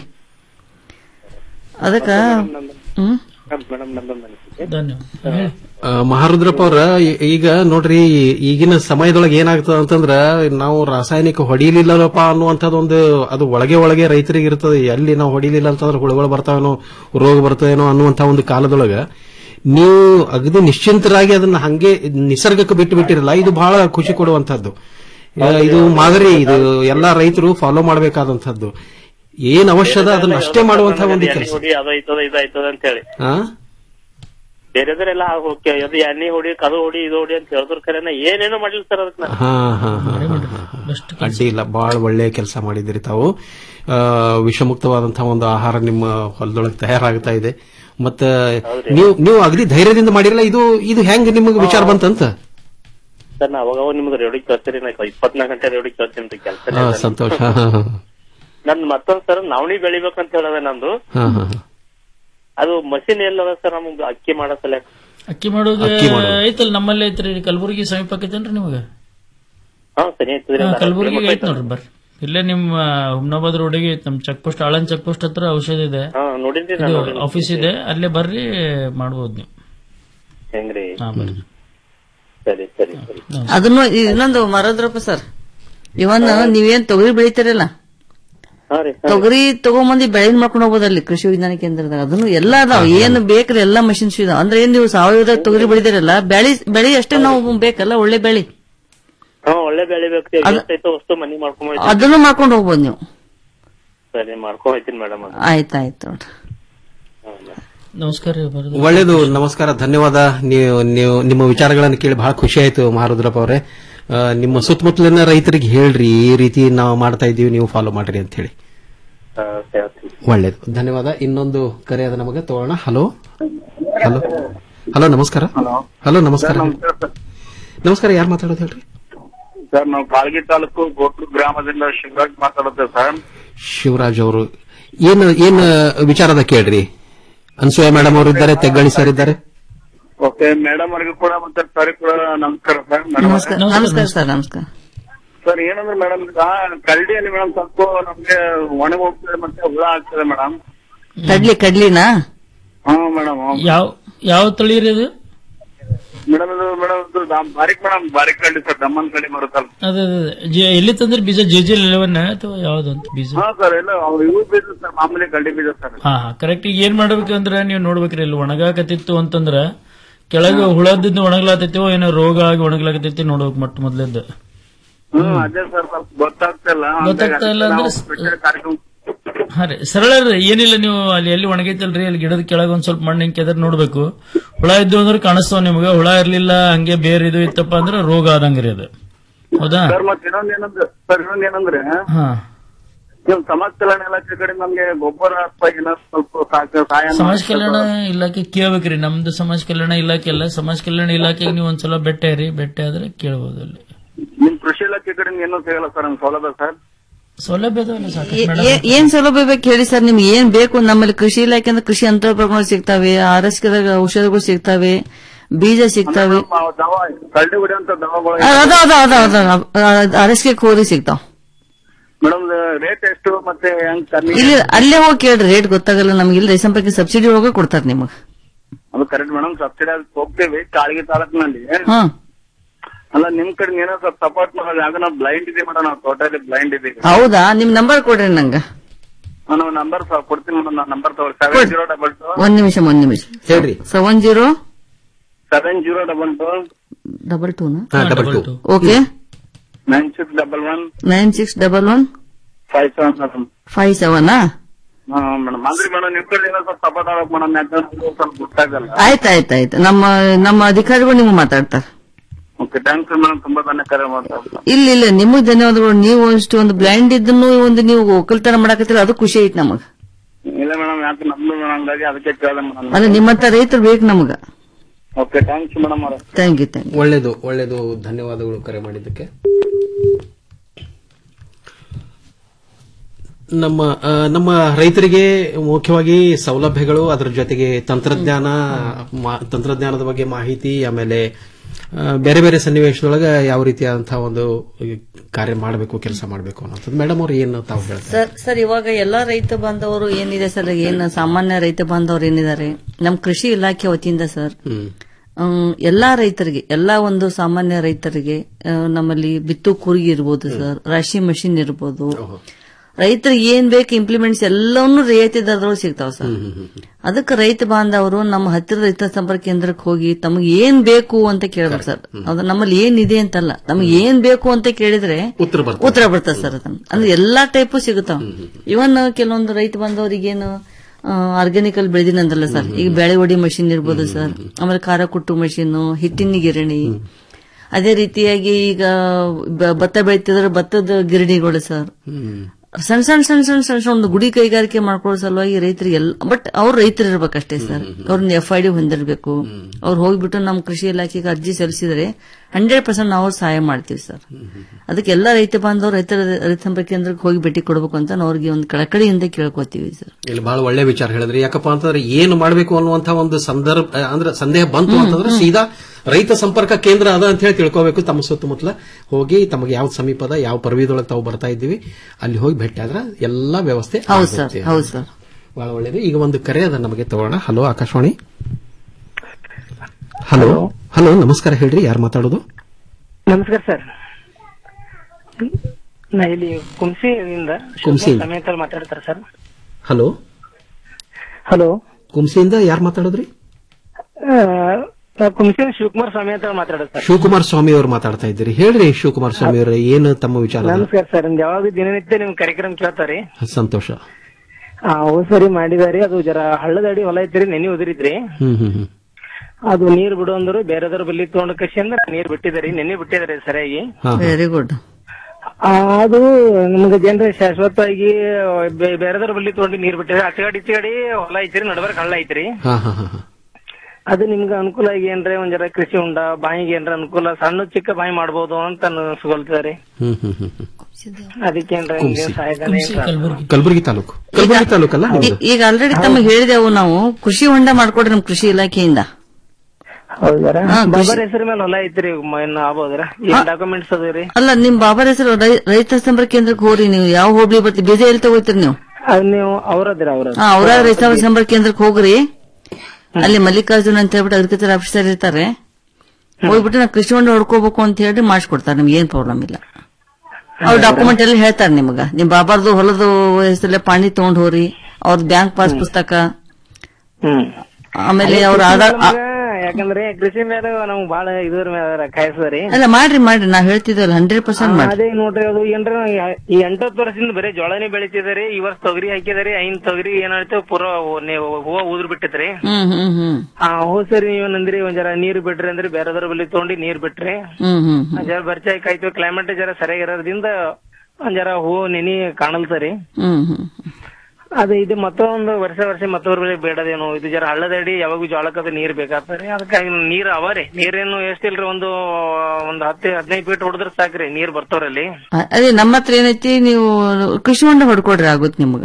ಅದಕ್ಕ ಹ್ಮ್ ಮೇಡಮ್ ನಂದೊಂದು ಅನಿಸಿಕೆ ಧನ್ಯವಾದ ಆ, ಮಹಾರುದ್ರಪ್ಪ ಅವ್ರ ಈ- ಈಗ ನೋಡ್ರಿ ಈ- ಈಗಿನ ಸಮಯದೊಳಗೆ ಏನಾಗ್ತದ ಅಂತಂದ್ರ ನಾವು ರಾಸಾಯನಿಕ ಹೊಡಿಲಿಲ್ಲಪ್ಪ ಅನ್ನುವಂಥದ್ದು ಒಂದು ಅದು ಒಳಗೆ ಒಳಗೆ ರೈತರಿಗೆ ಇರ್ತದೆ ಎಲ್ಲಿ ನಾವು ಹೊಡಿಲಿಲ್ಲ ಅಂತಂದ್ರೆ ಹುಳುಗಳು ಬರ್ತಾವೇನೋ ರೋಗ ಬರ್ತಾವೇನೋ ಅನ್ನುವಂಥ ಒಂದು ಕಾಲದೊಳಗ ನೀವು ಅಗದಿ ನಿಶ್ಚಿಂತರಾಗಿ ಅದನ್ನ ಹಂಗೆ ನಿಸರ್ಗಕ್ಕೆ ಬಿಟ್ಟು ಬಿಟ್ಟಿರಲ್ಲ ಇದು ಬಹಳ ಖುಷಿ ಕೊಡುವಂತಹದ್ದು ಆ, ಇದು ಮಾದರಿ ಇದು ಎಲ್ಲಾ ರೈತರು ಫಾಲೋ ಮಾಡಬೇಕಾದಂತಹದ್ದು ಏನ್ ಅವಶ್ಯದ ಅದನ್ನ ಅಷ್ಟೇ ಮಾಡುವಂತಹ ಒಂದು ಎಣ್ಣೆ ಕೆಲಸ ಹೊಡಿ ಅದು ಐತದ ಇದು ಐತದ ಅಂತ ಹೇಳಿ ಆ ಬೇರೆದ್ರೆಲ್ಲ ಓಕೆ ಅದು ಎಣ್ಣೆ ಹೊಡಿ ಅದು ಹೊಡಿ ಇದು ಹೊಡಿ ಅಂತ ಹೇಳಿದ್ರು ಖರೇನ ಏನೇನೋ ಮಾಡಿಲ್ಲ ಸರ್ ಅದಕ್ಕೆ ಹಾ ಹಾ ಹಾ ಅಡ್ಡಿ ಇಲ್ಲ ಬಹಳ ಒಳ್ಳೆ ಕೆಲಸ ಮಾಡಿದಿರಿ ತಾವು ಆ, ವಿಷಮುಕ್ತವಾದಂತಹ ಒಂದು ಆಹಾರ ನಿಮ್ಮ ಹೊಲದೊಳಗೆ ತಯಾರಾಗ್ತಾ ಇದೆ ಮತ್ತ ನೀವು ನೀವು ಅಗದಿ ಧೈರ್ಯದಿಂದ ಮಾಡಿರಲ್ಲ ಇದು ಇದು ಹೆಂಗ್ ನಿಮಗೆ ವಿಚಾರ ಬಂತಂತ ಸರ್ ನಾ ಅವಾಗ ಅವಾಗ ನಿಮ್ದು ರೇಡಿಯೋ ಕೇಳ್ತೀರಿ ನಾ ಇಪ್ಪತ್ನಾಲ್ಕು ಗಂಟೆ ರೇಡಿಯೋ ಕೇಳ್ತೀನಿ ಕೆಲಸ ಹಾ, ಸಂತೋಷ ಹಾ, ಹಾ, ಹಾ. ನನ್ ಮತ್ತೊಂದ್ ಸರ್ ನವಣಿ ಬೆಳಿಬೇಕಂತ ಹೇಳದ ನಂದು ಹಾ, ಹಾ, ಹಾ. ಅದು ಮಷಿನ್ ಎಲ್ಲದ ಸರ್ ನಮ್ಗೆ ಅಕ್ಕಿ ಮಾಡೋ ಸಲಕ್ ಅಕ್ಕಿ ಮಾಡೋದು ಅಕ್ಕಿ ಮಾಡೋದು. ಐತಲ್ ನಮ್ಮಲ್ಲಿ ಐತ್ರಿ ಕಲಬುರಗಿ ಸಮೀಪ ಆಕೈತೇನ್ರಿ ನಿಮಗೆ ಹಾ ಸರಿ ಐತದ್ರಿ ಹಾ, ಕಲಬುರಗಿಗೆ ಐತ್ ನೋಡ್ರಿ ಬರ್ರಿ ಇಲ್ಲೇ ನಿಮ್ಮ ಹುಮ್ನಾಬಾದ್ ರೋಡಿಗೆ ಐತ್ ನಮ್ ಚೆಕ್ ಪೋಸ್ಟ್ ಆಳನ್ ಚೆಕ್ ಪೋಸ್ಟ್ ಹತ್ರ ಔಷಧ ಇದೆ ಹಾ ನೋಡಿದ್ರಿ ನಾನು ನೋಡಿನಿ. ಆಫೀಸ್ ಇದೆ ಅಲ್ಲೇ ಬರ್ರಿ ಮಾಡ್ಬೋದು ನೀವು ಹೆಂಗ್ರಿ ಹಾ ಬರ್ರಿ ಸರಿ ಸರಿ ಸರಿ ಅದನ್ನು ಇನ್ನೊಂದು ಮರದ್ರಪ್ಪ ಸರ್ ಇವನ್ ನೀವೇನ್ ತೊಗರಿ ಬೆಳಿತೀರಲ್ಲ ಹಾ ರೀ ತೊಗರಿ ತಗೊಂಬಂದಿ ಬೆಳೆನ್ ಮಾಡ್ಕೊಂಡು ಹೋಗೋದಲ್ಲಿ ಕೃಷಿ ವಿಜ್ಞಾನ ಕೇಂದ್ರದಾಗ ಅದನ್ನು ಎಲ್ಲ ಅದಾವ ಏನ್ ಬೇಕ್ರಿ ಎಲ್ಲಾ ಮಷಿನ್ಸ್ ಇದಾವ ಅಂದ್ರೆ ಏನ್ ನೀವು ಸಾವಯವದಾಗ ತೊಗರಿ ಬೆಳಿದಿರಲ್ಲ ಬೆಳಿ ಬೆಳಿ ಅಷ್ಟೇ ನಾವು ಬೇಕಲ್ಲ ಒಳ್ಳೆ ಬೆಳಿ ಹಾ ಒಳ್ಳೆ ಬೆಳಿಬೇಕು ಎಷ್ಟೈತೋ ವಸ್ತು ಮನಿ ಮಾಡ್ಕೊಂಡ್ ಅದನ್ನು ಮಾಡ್ಕೊಂಡು ಹೋಗ್ಬೋದು ನೀವು ಸರಿ ಮಾಡ್ಕೊಂಡ್ ಹೋಯ್ತೀನಿ ಮೇಡಮ್ ಆಯ್ತಾಯ್ತು ನೋಡ್ರಿ ನಮಸ್ಕಾರ ರೀ ಬರೋದು ಒಳ್ಳೇದು ನಮಸ್ಕಾರ ಧನ್ಯವಾದ ನೀವು ನೀವು ನಿಮ್ಮ ವಿಚಾರಗಳನ್ನು ಕೇಳಿ ಬಹಳ ಖುಷಿ ಆಯ್ತು ಮಹಾರುದ್ರಪ್ಪ ಅವರೇ ಆ, ನಿಮ್ಮ ಸುತ್ತಮುತ್ತಲಿನ ರೈತರಿಗೆ ಹೇಳ್ರಿ ಈ ರೀತಿ ನಾವು ಮಾಡ್ತಾ ಇದ್ದೀವಿ ನೀವು ಫಾಲೋ ಮಾಡ್ರಿ ಅಂತ ಹೇಳಿ ಒಳ್ಳೇದು ಧನ್ಯವಾದ ಇನ್ನೊಂದು ಕರೆ ಅದ ನಮಗೆ ತಗೋಣ ಹಲೋ ಹಲೋ ಹಲೋ ನಮಸ್ಕಾರ ಹಲೋ ನಮಸ್ಕಾರ ನಮಸ್ಕಾರ ಯಾರು ಮಾತಾಡೋದು ಹೇಳ್ರಿ ಸರ್ ನಾವು ಕಾಳಗಿ ತಾಲೂಕು ಗೋಟ್ರು ಗ್ರಾಮದಿಂದ ಶಿವರಾಜ್ ಮಾತಾಡುತ್ತೇವೆ ಸರ್ ಶಿವರಾಜ್ ಅವರು ಏನು ಏನ್ ವಿಚಾರದ ಕೇಳ್ರಿ ಅನ್ಸೂಯ ಮೇಡಮ್ ಅವರು ಇದ್ದಾರೆ ತೆಗ್ಗಳಿ ಸರ್ ಇದ್ದಾರೆ ಓಕೆ ಮೇಡಮ್ ಅವ್ರಿಗೂ ಕೂಡ ಮತ್ತೆ ಸರ್ ಕೂಡ ನಮಸ್ಕಾರ ಸರ್ ಮೇಡಮ್ ನಮಸ್ಕಾರ ನಮಸ್ಕಾರ ಸರ್ ನಮಸ್ಕಾರ ಸರ್ ಏನಂದ್ರೆ ಮೇಡಮ್ ಈಗ ಕರಡಿಯಲ್ಲಿ ಮೇಡಮ್ ಸ್ವಲ್ಪ ನಮ್ಗೆ ಒಣಗ ಹೋಗ್ತದೆ ಮತ್ತೆ ಹುಳ ಆಗ್ತದೆ ಮೇಡಮ್ ಕಡ್ಲಿ ಕಡ್ಲಿನಾ ಹಾ ಮೇಡಮ್ ಯಾವ ಯಾವ ತಳಿ ರೀ ಅದು ಮೇಡಮ್ ಇದು ಮೇಡಮ್ ಇದು ದಮ್- ಬಾರಿಕ್ ಮೇಡಮ್ ಬಾರಿಕ್ ಕರಡಿ ಸರ್ ದಮ್ಮನ್ ಕರಡಿ ಬರುತ್ತಲ್ಲ ಅದೇ ಅದೇ ಅದೇ. ಜೆ- ಎಲ್ಲಿ ತಂದ್ರೆ ಬೀಜ ಜೆ ಜೆ ಲೆವೆನ್ ಅಥವಾ ಯಾವ್ದು ಅಂತ ಬೀಜ ಹಾ ಸರ್ ಎಲ್ಲ ಅವ್ರು ಇವು ಬೀಜ ಸರ್ ಮಾಮೂಲಿ ಕರಡಿ ಬೀಜ ಸರ್ ಹಾ ಹಾ ಕರೆಕ್ಟ್ ಈಗ ಏನ್ ಮಾಡ್ಬೇಕಂದ್ರೆ ನೀವು ನೋಡ್ಬೇಕ್ರಿ ಇಲ್ಲಿ ಒಣಗಾಕತ್ತಿತ್ತು ಅಂತಂದ್ರ ಕೆಳಗೆ ಹುಳದಿದ್ದು ಒಣಗ್ಲಾತೈತಿವೋ ಏನೋ ರೋಗ ಆಗಿ ಒಣಗ್ಲಾಕತೈತಿ ನೋಡ್ಬೇಕು ಮೊಟ್ಟ ಮೊದ್ಲದ್ದು ಹ್ಮ್ ಅದೇ ಸರ್ ಸ್ವಲ್ಪ ಗೊತ್ತಾಗ್ತಿಲ್ಲ ಗೊತ್ತಾಗ್ತಾ ಇಲ್ಲ ಅಂದ್ರೆ ನಾವು ಬಿಟ್ಟರೆ ಕಾರ್ಯಕ್ರಮ ಹಾ ರೀ ಸರಳ ರೀ ಏನಿಲ್ಲ ನೀವು ಅಲ್ಲಿ ಎಲ್ಲಿ ಒಣಗೈತಲ್ರಿ ಅಲ್ಲಿ ಗಿಡದ ಕೆಳಗೆ ಒಂದ್ ಸ್ವಲ್ಪ ಮಣ್ಣು ಹಿಂಗ್ ಕೆದರ್ ನೋಡ್ಬೇಕು ಹುಳ ಇದ್ದು ಅಂದ್ರೆ ಕಾಣಿಸ್ತಾವ ನಿಮ್ಗೆ ಹುಳ ಇರ್ಲಿಲ್ಲ ಹಂಗೆ ಬೇರೆ ಇದು ಇತ್ತಪ್ಪ ಅಂದ್ರೆ ರೋಗ ಆದಂಗ್ರಿ ಅದು ಹೌದಾ ಸರ್ ಮತ್ತೆ ಇನ್ನೊಂದ್ ಏನಂದ್ರೆ ಸರ್ ಇನ್ನೊಂದ್ ಏನಂದ್ರೆ ಹಾ ನೀವು ಸಮಾಜ ಕಲ್ಯಾಣ ಇಲಾಖೆ ಕಡೆ ನಮ್ಗೆ ಗೊಬ್ಬರ ಅಥವಾ ಏನೋ ಸ್ವಲ್ಪ ಸಾಕ- ಸಹಾಯ ಮಾಡಿ ಸಮಾಜ ಕಲ್ಯಾಣ ಇಲಾಖೆ ಕೇಳ್ಬೇಕ್ರಿ ನಮ್ದು ಸಮಾಜ ಕಲ್ಯಾಣ ಇಲಾಖೆ ಅಲ್ಲ ಸಮಾಜ ಕಲ್ಯಾಣ ಇಲಾಖೆಗೆ ನೀವು ಒಂದ್ಸಲ ಬೆಟ್ಟ ರೀ ಬೆಟ್ಟ ಆದ್ರೆ ಕೇಳ್ಬೋದು ಅಲ್ಲಿ ನಿಮ್ ಕೃಷಿ ಇಲಾಖೆ ಕಡೆ ಏನೂ ಸಿಗಲ್ಲ ಸರ್ ನಮ್ಗೆ ಸೌಲಭ್ಯ ಸರ್ ಸೌಲಭ್ಯ ಅದಾವಲ್ಲ ಸಾಕಷ್ಟು ಏ- ಮೇಡಮ್. ಏ- ಏನ್ ಸೌಲಭ್ಯ ಬೇಕು ಹೇಳಿ ಸರ್ ನಿಮ್ಗೆ ಏನ್ ಬೇಕು ನಮ್ಮಲ್ಲಿ ಕೃಷಿ ಇಲಾಖೆ ಅಂದ್ರೆ ಕೃಷಿ ಯಂತ್ರೋಪಕರಣಗಳು ಸಿಗ್ತಾವೆ ಆರಸ್ಕದಾಗ ಔಷಧಗಳು ಸಿಗ್ತಾವೆ ಬೀಜ ಸಿಗ್ತಾವೆ ಆ ದವಾ ಕರಡಿ ಹೊಡೆಯುವಂತ ದವಾಗಳು ಅದ ಅದ ಅದ ಅದ ಆರಸ್ಕೆ ಕೋರಿ ಸಿಗ್ತಾವ ಮೇಡಮ್ ರೇಟ್ ಎಷ್ಟು ಮತ್ತೆ ಹೆಂಗ್ ಕಮ್ಮಿ ಇಲ್ಲಿ ಅಲ್ಲೇ ಹೋಗಿ ಕೇಳ್ರಿ ರೇಟ್ ಗೊತ್ತಾಗಲ್ಲ ನಮ್ಗೆ ಇಲ್ಲಿ ರೈತ ಸಂಪರ್ಕ ಸಬ್ಸಿಡಿ ಒಳಗೆ ಕೊಡ್ತಾರೆ ನಿಮಗೆ ಅದು ಕರೆಕ್ಟ್ ಮೇಡಮ್ ಸಬ್ಸಿಡಿ ಹೋಗ್ತೇವೆ ಕಾಳಗಿ ತಾಲೂಕಿನಲ್ಲಿ ಹಾ ಅಲ್ಲ ನಿಮ್ ಕಡೆ ಏನೋ ಸ್ವಲ್ಪ ಸಪೋರ್ಟ್ ಮಾಡೋದು ಯಾಕೆ ನಾವು ಬ್ಲೈಂಡ್ ಇದೆ ಮೇಡಮ್ ನಾವು ಟೋಟಲಿ ಬ್ಲೈಂಡ್ ಇದೆ ಹೌದಾ ನಿಮ್ ನಂಬರ್ ಕೊಡ್ರಿ ನಂಗ ನಾನು ನಂಬರ್ ಕೊಡ್ತೀನಿ ಮೇಡಮ್ ನಾನು ನಂಬರ್ ತಗೊಳ್ಳಿ ಸೆವೆನ್ ಜೀರೋ ಡಬಲ್ ಟು ಒಂದ್ ನಿಮಿಷ ಒಂದ್ ನಿಮಿಷ ಹೇಳ್ರಿ seven zero seven zero double two double two ಹಾ, double two okay nine six double one nine six double one five seven seven five seven ಹಾ ಮೇಡಮ್ ಅಂದ್ರೆ ಮೇಡಮ್ ನಿಮ್ ಕಡೆ ಏನೋ ಸ್ವಲ್ಪ ಸಪೋರ್ಟ್ ಆಗ್ಬೇಕು ಮೇಡಮ್ ಯಾಕಂದ್ರೆ ನಮ್ಗೂ ಸ್ವಲ್ಪ ಗೊತ್ತಾಗಲ್ಲ ಆಯ್ತು ಆಯ್ತು ಆಯ್ತು ನಮ್ಮ ನಮ್ಮ ಅಧಿಕಾರಿಗಳು ನಿಮ್ಗೆ ಮಾತಾಡ್ತಾರೆ ಓಕೆ ಥ್ಯಾಂಕ್ಸ್ ಮೇಡಮ್ ತುಂಬಾ ಧನ್ಯ ಕರೆ ಮಾಡ್ತಾರೆ ಇಲ್ಲ ಇಲ್ಲ ನಿಮಗ್ ಧನ್ಯವಾದಗಳು ನೀವು ಅಷ್ಟು ಒಂದು ಬ್ಲೈಂಡ್ ಇದ್ದನ್ನು ಒಂದು ನೀವು ಒಕ್ಕಲ್ತನ ಮಾಡಕತ್ತಿಲ್ಲ ಅದು ಖುಷಿ ಐತಿ ನಮಗ್ ಇಲ್ಲ ಮೇಡಮ್ ಯಾಕೆ ನಮ್ದು ಹಂಗಾಗಿ ಅದಕ್ಕೆ ಕೇಳಿದೆ ಮೇಡಮ್ ಅಲ್ಲ ನಿಮ್ಮಂತ ರೈತರು ಬೇಕು ನಮಗ ಓಕೆ ಥ್ಯಾಂಕ್ಸ್ ಮೇಡಮ್ ಅವ್ರೆ ಥ್ಯಾಂಕ್ ಯು ಥ್ಯಾಂಕ್ ಒಳ್ಳೇದು ಒಳ್ಳೇದು ಧನ್ಯವಾದಗಳು ಕರೆ ಮಾಡಿದ್ದಕ್ಕೆ ನಮ್ಮ ಆ, ನಮ್ಮ ರೈತರಿಗೆ ಮುಖ್ಯವಾಗಿ ಸೌಲಭ್ಯಗಳು ಅದರ ಜೊತೆಗೆ ತಂತ್ರಜ್ಞಾನ ಮಾ- ತಂತ್ರಜ್ಞಾನದ ಬಗ್ಗೆ ಮಾಹಿತಿ ಆಮೇಲೆ ಆ, ಬೇರೆ ಬೇರೆ ಸನ್ನಿವೇಶದೊಳಗೆ ಯಾವ ರೀತಿಯಾದಂತಹ ಒಂದು ಕಾರ್ಯ ಮಾಡಬೇಕು ಕೆಲಸ ಮಾಡಬೇಕು ಅನ್ನೋದು ಮೇಡಮ್ ಅವ್ರು ಏನು ತಾವು ಹೇಳ್ತಾರೆ ಸರ್ ಸರ್ ಇವಾಗ ಎಲ್ಲಾ ರೈತ ಬಾಂಧವರು ಏನಿದೆ ಸರ್ ಏನು ಸಾಮಾನ್ಯ ರೈತ ಬಾಂಧವರು ಏನಿದ್ದಾರೆ ನಮ್ಮ ಕೃಷಿ ಇಲಾಖೆ ವತಿಯಿಂದ ಸರ್ ಹ್ಮ್ ಹ್ಮ್, ಎಲ್ಲಾ ರೈತರಿಗೆ ಎಲ್ಲಾ ಒಂದು ಸಾಮಾನ್ಯ ರೈತರಿಗೆ ಆ, ನಮ್ಮಲ್ಲಿ ಬಿತ್ತು ಕೂರ್ಗಿ ಇರ್ಬೋದು ಸರ್ ರಾಶಿ ಮಷಿನ್ ಇರ್ಬೋದು ರೈತರಿಗೆ ಏನ್ ಬೇಕು ಇಂಪ್ಲಿಮೆಂಟ್ಸ್ ಎಲ್ಲವನ್ನೂ ರಿಯಾಯಿತಿ ದರದೊಳಗೆ ಸಿಗ್ತಾವ ಸರ್ ಅದಕ್ಕೆ ರೈತ ಬಾಂಧವರು ನಮ್ಮ ಹತ್ತಿರ ರೈತ ಸಂಪರ್ಕ ಕೇಂದ್ರಕ್ಕೆ ಹೋಗಿ ತಮಗೆ ಏನ್ ಬೇಕು ಅಂತ ಕೇಳ್ಬೇಕು ಸರ್ ಅದು ನಮ್ಮಲ್ಲಿ ಏನಿದೆ ಅಂತಲ್ಲ ನಮಗೆ ಏನ್ ಬೇಕು ಅಂತ ಕೇಳಿದ್ರೆ ಉತ್ತರ ಬರ್ತದೆ ಉತ್ತರ ಬರ್ತದೆ ಸರ್ ಅದನ್ನ ಅಂದ್ರೆ ಎಲ್ಲಾ ಟೈಪು ಸಿಗುತ್ತಾವ ಇವನ್ ಕೆಲವೊಂದು ರೈತ ಬಾಂಧವರಿಗೇನು ಆರ್ಗ್ಯಾನಿಕಲ್ ಬೆಳೆದಿನಂದ್ರಲ್ಲ ಸರ್ ಈಗ ಬೆಳೆ ಹೊಡಿ ಮಷಿನ್ ಇರ್ಬೋದು ಸರ್ ಆಮೇಲೆ ಖಾರ ಕುಟ್ಟು ಮಷಿನ್ ಹಿಟ್ಟಿನ ಗಿರಣಿ ಅದೇ ರೀತಿಯಾಗಿ ಈಗ ಬ- ಭತ್ತ ಬೆಳಿತಿದ್ರೆ ಭತ್ತದ ಗಿರಣಿಗಳು ಸರ್ ಸಣ್ಣ ಸಣ್ಣ ಸಣ್ಣ ಸಣ್ಣ ಸಣ್ಣ ಸಣ್ಣ ಒಂದು ಗುಡಿ ಕೈಗಾರಿಕೆ ಮಾಡ್ಕೊಳ್ಳೋ ಸಲುವಾಗಿ ರೈತರಿಗೆ ಎಲ್ಲ ಬಟ್ ಅವ್ರು ರೈತರು ಇರ್ಬೇಕಷ್ಟೇ ಸರ್ ಅವ್ರನ್ನ ಎಫ್ ಐ ಡಿ ಹೊಂದಿರಬೇಕು ಅವ್ರು ಹೋಗ್ಬಿಟ್ಟು ನಮ್ಮ ಕೃಷಿ ಇಲಾಖೆಗೆ ಅರ್ಜಿ ಸಲ್ಲಿಸಿದ್ರೆ ಹಂಡ್ರೆಡ್ ಪರ್ಸೆಂಟ್ ನಾವು ಅವ್ರು ಸಹಾಯ ಮಾಡ್ತೀವಿ ಸರ್ ಅದಕ್ಕೆ ಎಲ್ಲ ರೈತ ಬಾಂಧವರು ರೈತರ ರೈತ ಸಂಪರ್ಕ ಕೇಂದ್ರಕ್ಕೆ ಹೋಗಿ ಭೇಟಿ ಕೊಡ್ಬೇಕು ಅಂತ ನಾವು ಅವ್ರಿಗೆ ಒಂದು ಕಳಕಳಿಯಿಂದ ಕೇಳ್ಕೊತೀವಿ ಸರ್ ಇಲ್ಲಿ ಬಹಳ ಒಳ್ಳೆ ವಿಚಾರ ಹೇಳಿದ್ರಿ ಯಾಕಪ್ಪ ಅಂತಂದ್ರೆ ಏನು ಮಾಡಬೇಕು ಅನ್ನುವಂತ ಒಂದು ಸಂದರ್ಭ ಆ, ಅಂದ್ರೆ ಸಂದೇಹ ಬಂತು ಅಂತಂದ್ರೆ ಸೀದಾ ರೈತ ಸಂಪರ್ಕ ಕೇಂದ್ರ ಅದ ಅಂತ ಹೇಳಿ ತಿಳ್ಕೋಬೇಕು ತಮ್ಮ ಸುತ್ತಮುತ್ತಲ ಹೋಗಿ ತಮಗೆ ಯಾವ ಸಮೀಪದ ಯಾವ ಪರ್ವಿದೊಳಗೆ ತಾವು ಬರ್ತಾ ಇದ್ದೀವಿ ಅಲ್ಲಿ ಹೋಗಿ ಭೇಟಿ ಆದ್ರೆ ಎಲ್ಲಾ ವ್ಯವಸ್ಥೆ ಹೌದು ಸರ್ ಆಗುತ್ತೆ. ಹೌದು ಸರ್ ಬಹಳ ಒಳ್ಳೇದು ಈಗ ಒಂದು ಕರೆ ಅದ ನಮಗೆ ತಗೋಣ ಹಲೋ ಆಕಾಶವಾಣಿ ಹಲೋ ಹಲೋ ನಮಸ್ಕಾರ ಹೇಳ್ರಿ ಯಾರು ಮಾತಾಡೋದು ನಮಸ್ಕಾರ ಸರ್ ನಾ ಇಲ್ಲಿ ಕುಂಸಿಯಿಂದ ಕುಂಸಿ. ಸಮೇತ ಮಾತಾಡ್ತಾರೆ ಸರ್ ಹಲೋ ಹಲೋ ಕುಂಸಿಯಿಂದ ಯಾರು ಮಾತಾಡೋದ್ರಿ ಕುಂಸಿ ಶಿವಕುಮಾರ್ ಸ್ವಾಮಿ ಅಂತ ಮಾತಾಡೋದು ಸರ್ ಶಿವಕುಮಾರ್ ಸ್ವಾಮಿ ಅವರು ಮಾತಾಡ್ತಾ ಇದ್ದೀರಿ ಹೇಳ್ರಿ ಶಿವಕುಮಾರ್ ಸ್ವಾಮಿ ಅವರು ಏನು ತಮ್ಮ ವಿಚಾರ ಅದ? ನಮಸ್ಕಾರ ಸರ್ ಯಾವಾಗ ದಿನನಿತ್ಯ ನಿಮ್ ಕಾರ್ಯಕ್ರಮ ಕೇಳ್ತಾರಿ ಸಂತೋಷ ಆ ಹೋದ್ ಸರಿ ಮಾಡಿದಾರಿ ಅದು ಜರ ಹಳ್ಳದ ಅಡಿ ಹೊಲ ಐತ್ರಿ ನೆನೆ ಉದುರಿದ್ರಿ ಹ್ಮ್ ಹ್ಮ್ ಹ್ಮ್ ಅದು ನೀರ್ ಬಿಡು ಅಂದ್ರು ಬೇರೆದವ್ರ ಬಲ್ಲಿ ತಗೊಂಡ ಕಸಿ ಅಂದ್ರೆ ನೀರ್ ಬಿಟ್ಟಿದಾರಿ ನೆನೆ ಬಿಟ್ಟಿದಾರಿ ಸರಿಯಾಗಿ ಹಾ, ಹಾ. ವೆರಿ ಗುಡ್ ಆ, ಅದು ನಮ್ಗೆ ಜನರ ಶಾಶ್ವತವಾಗಿ ಬೇ- ಬೇರೆದವ್ರ ಬಲ್ಲಿ ತಗೊಂಡು ನೀರ್ ಬಿಟ್ಟಿದ್ರೆ ಆಚೆಗಡೆ ಈಚೆಗಡೆ ಹೊಲ ಐತ್ರಿ ನಡ್ಬರ್ಕ್ ಹಳ್ಳ ಐತ್ರಿ ಹಾ ಹಾ ಹಾ ಹಾ. ಅದು ನಿಮ್ಗೆ ಅನುಕೂಲ ಆಗಿ ಏನ್ರೆ ಒಂದ್ ಜರ ಕೃಷಿ ಉಂಡ ಬಾಯಿಗೆ ಏನ್ರ ಅನುಕೂಲ ಸಣ್ಣ ಚಿಕ್ಕ ಬಾಯಿ ಮಾಡ್ಬೋದು ಅಂತ ಅನ್ಸ್ಕೊಳ್ತಾರೆ ಹ್ಮ್ ಹ್ಮ್ ಹ್ಮ್ ಹ್ಮ್. ಅದಕ್ಕೇನ್ರ ನಿಮ್ಗೆ ಸಹಾಯಧನ ಏನ್ ಸರ್? ಕಲಬುರಗಿ ತಾಲೂಕು ಕಲಬುರಗಿ ತಾಲೂಕಲ್ಲ ನಿಮ್ದು? ಈ- ಈಗ ಆಲ್ರೆಡಿ ತಮಗೆ ಹೇಳಿದೆವು ನಾವು ಕೃಷಿ ಹೊಂಡ ಮಾಡ್ಕೊಡ್ರಿ ನಮ್ ಕೃಷಿ ಇಲಾಖೆಯಿಂದ ಹೌದಾರ ಹಾ, ಕೃಷಿ- ಬಾಬರ್ ಹೆಸರ ಮೇಲೆ ಹೊಲ ಐತ್ರಿ ಮ- ಇನ್ನು ಆಗ್ಬೋದ್ರ ಏನ್ ಡಾಕ್ಯುಮೆಂಟ್ಸ್ ಅದ ರೀ ಅಲ್ಲ ನಿಮ್ ಬಾಬರ್ ಹೆಸರು ರೈ- ರೈತ ಸಂಪರ್ಕ ಕೇಂದ್ರಕ್ಕೆ ಹೋಗ್ರಿ ನೀವು ಯಾವ ಹೋಗ್ಲಿ ಬರ್ತೀವಿ ಬೀಜ ಎಲ್ಲಿ ತಗೋತೀರಿ ನೀವು ಅದ್ ನೀವು ಅವ್ರದ್ರ ಅವ್ರ ಹಾ ಅವರ ರೈತ ಸಂಪರ್ಕ ಕೇಂದ್ರಕ್ಕೆ ಹೋಗ್ರಿ ಅಲ್ಲಿ ಮಲ್ಲಿಕಾರ್ಜುನ್ ಅಂತ ಹೇಳ್ಬಿಟ್ಟು ಅಗ್ರಿಕಲ್ಚರ್ ಆಫೀಸರ್ ಇರ್ತಾರೆ ಹೋಗ್ಬಿಟ್ಟು ನಾವು ಕೃಷಿ ಹೊಂಡ ಹೊಡ್ಕೋಬೇಕು ಅಂತ ಹೇಳಿ ಮಾಡಿಸ್ಕೊಡ್ತಾರೆ ನಿಮ್ಗೆ ಏನ್ ಪ್ರಾಬ್ಲಮ್ ಇಲ್ಲ ಅವ್ರ ಡಾಕ್ಯುಮೆಂಟ್ ಎಲ್ಲ ಹೇಳ್ತಾರೆ ನಿಮಗ ನಿಮ್ ಬಾಬಾರ್ದು ಹೊಲದ ಹೆಸರಲ್ಲೇ ಪಾಣಿ ತಗೊಂಡ್ ಹೋಗ್ರಿ ಅವ್ರ ಬ್ಯಾಂಕ್ ಪಾಸ್ ಪುಸ್ತಕ ಹ್ಮ್ ಆಮೇಲೆ ಅವ್ರ ಆಧಾರ್ ಆ- ನಮ್ಗ ಯಾಕಂದ್ರೆ ಕೃಷಿ ಮೇಲೆ ನಮ್ಗ್ ಬಾಳ ಇದ್ರ ಮೇಲೆ ಕಾಯಿಸದ್ರಿ ಅಲ್ಲ ಮಾಡ್ರಿ ಮಾಡ್ರಿ ನಾವ್ ಹೇಳ್ತಿದ್ವಲ್ಲ ಹಂಡ್ರೆಡ್ ಪರ್ಸೆಂಟ್ ಮಾಡ್ರಿ ಅದೇ ನೋಡ್ರಿ ಅದು ಏನ್ರ ಈ ಎಂಟತ್ತು ವರ್ಷದಿಂದ ಬರೀ ಜೋಳನೇ ಬೆಳಿತಿದಾರಿ ಈ ವರ್ಷ ತೊಗರಿ ಹಾಕಿದಾರಿ ಐನ್ ತೊಗರಿ ಏನಾಯ್ತು ಪೂರ ಹೂವ ಉದ್ರ ಬಿಟ್ಟಿದ್ರಿ ಹ್ಮ್ ಹ್ಮ್ ಹ್ಮ್ ಆ ಹೋದ್ ಸರಿ ನೀವು ಅಂದ್ರಿ ಒಂದ್ ಜರ ನೀರ್ ಬಿಟ್ರಿ ಅಂದ್ರೆ ಬೇರೆದವ್ರ ಬಳಿ ತಗೊಂಡಿ ನೀರ್ ಬಿಟ್ರಿ ಹ್ಮ್ ಹ್ಮ್ ಒಂದ್ ಜರ ಬರ್ಚಾಯ್ಕ ಆಯ್ತು ಕ್ಲೈಮೇಟ್ ಜರ ಸರಿಯಾಗಿರೋದ್ರಿಂದ ಒಂದ್ ಜರ ಹೂ ನೆನಿ ಕಾಣಲ್ತರಿ ಹ್ಮ್ ಹ್ಮ್ ಅದು ಇದು ಮತ್ತೊಂದು ವರ್ಷ ವರ್ಷ ಮತ್ತೊಬ್ಬರ ಬಳಿ ಬೇಡದೇನು ಇದು ಜರ ಹಳ್ಳದಡಿ ಯಾವಾಗೂ ಜೋಳಕ್ಕದ ನೀರ್ ಬೇಕಾಗ್ತದೆ ಅದಕ್ಕಾಗಿ ನೀರ್ ಅವರಿ ನೀರೇನು ಎಷ್ಟಿಲ್ರಿ ಒಂದು ಒಂದ್ ಹತ್ತು ಹದಿನೈದು ಫೀಟ್ ಹೊಡೆದ್ರೆ ಸಾಕ್ರಿ ನೀರ್ ಬರ್ತವ್ರಲ್ಲಿ ಅ- ಅದೇ ನಮ್ಮ ಹತ್ರ ಏನೈತಿ ನೀವು ಕೃಷಿ ಹೊಂಡ ಹೊಡ್ಕೊಡ್ರಿ ಆಗುತ್ತೆ ನಿಮ್ಗ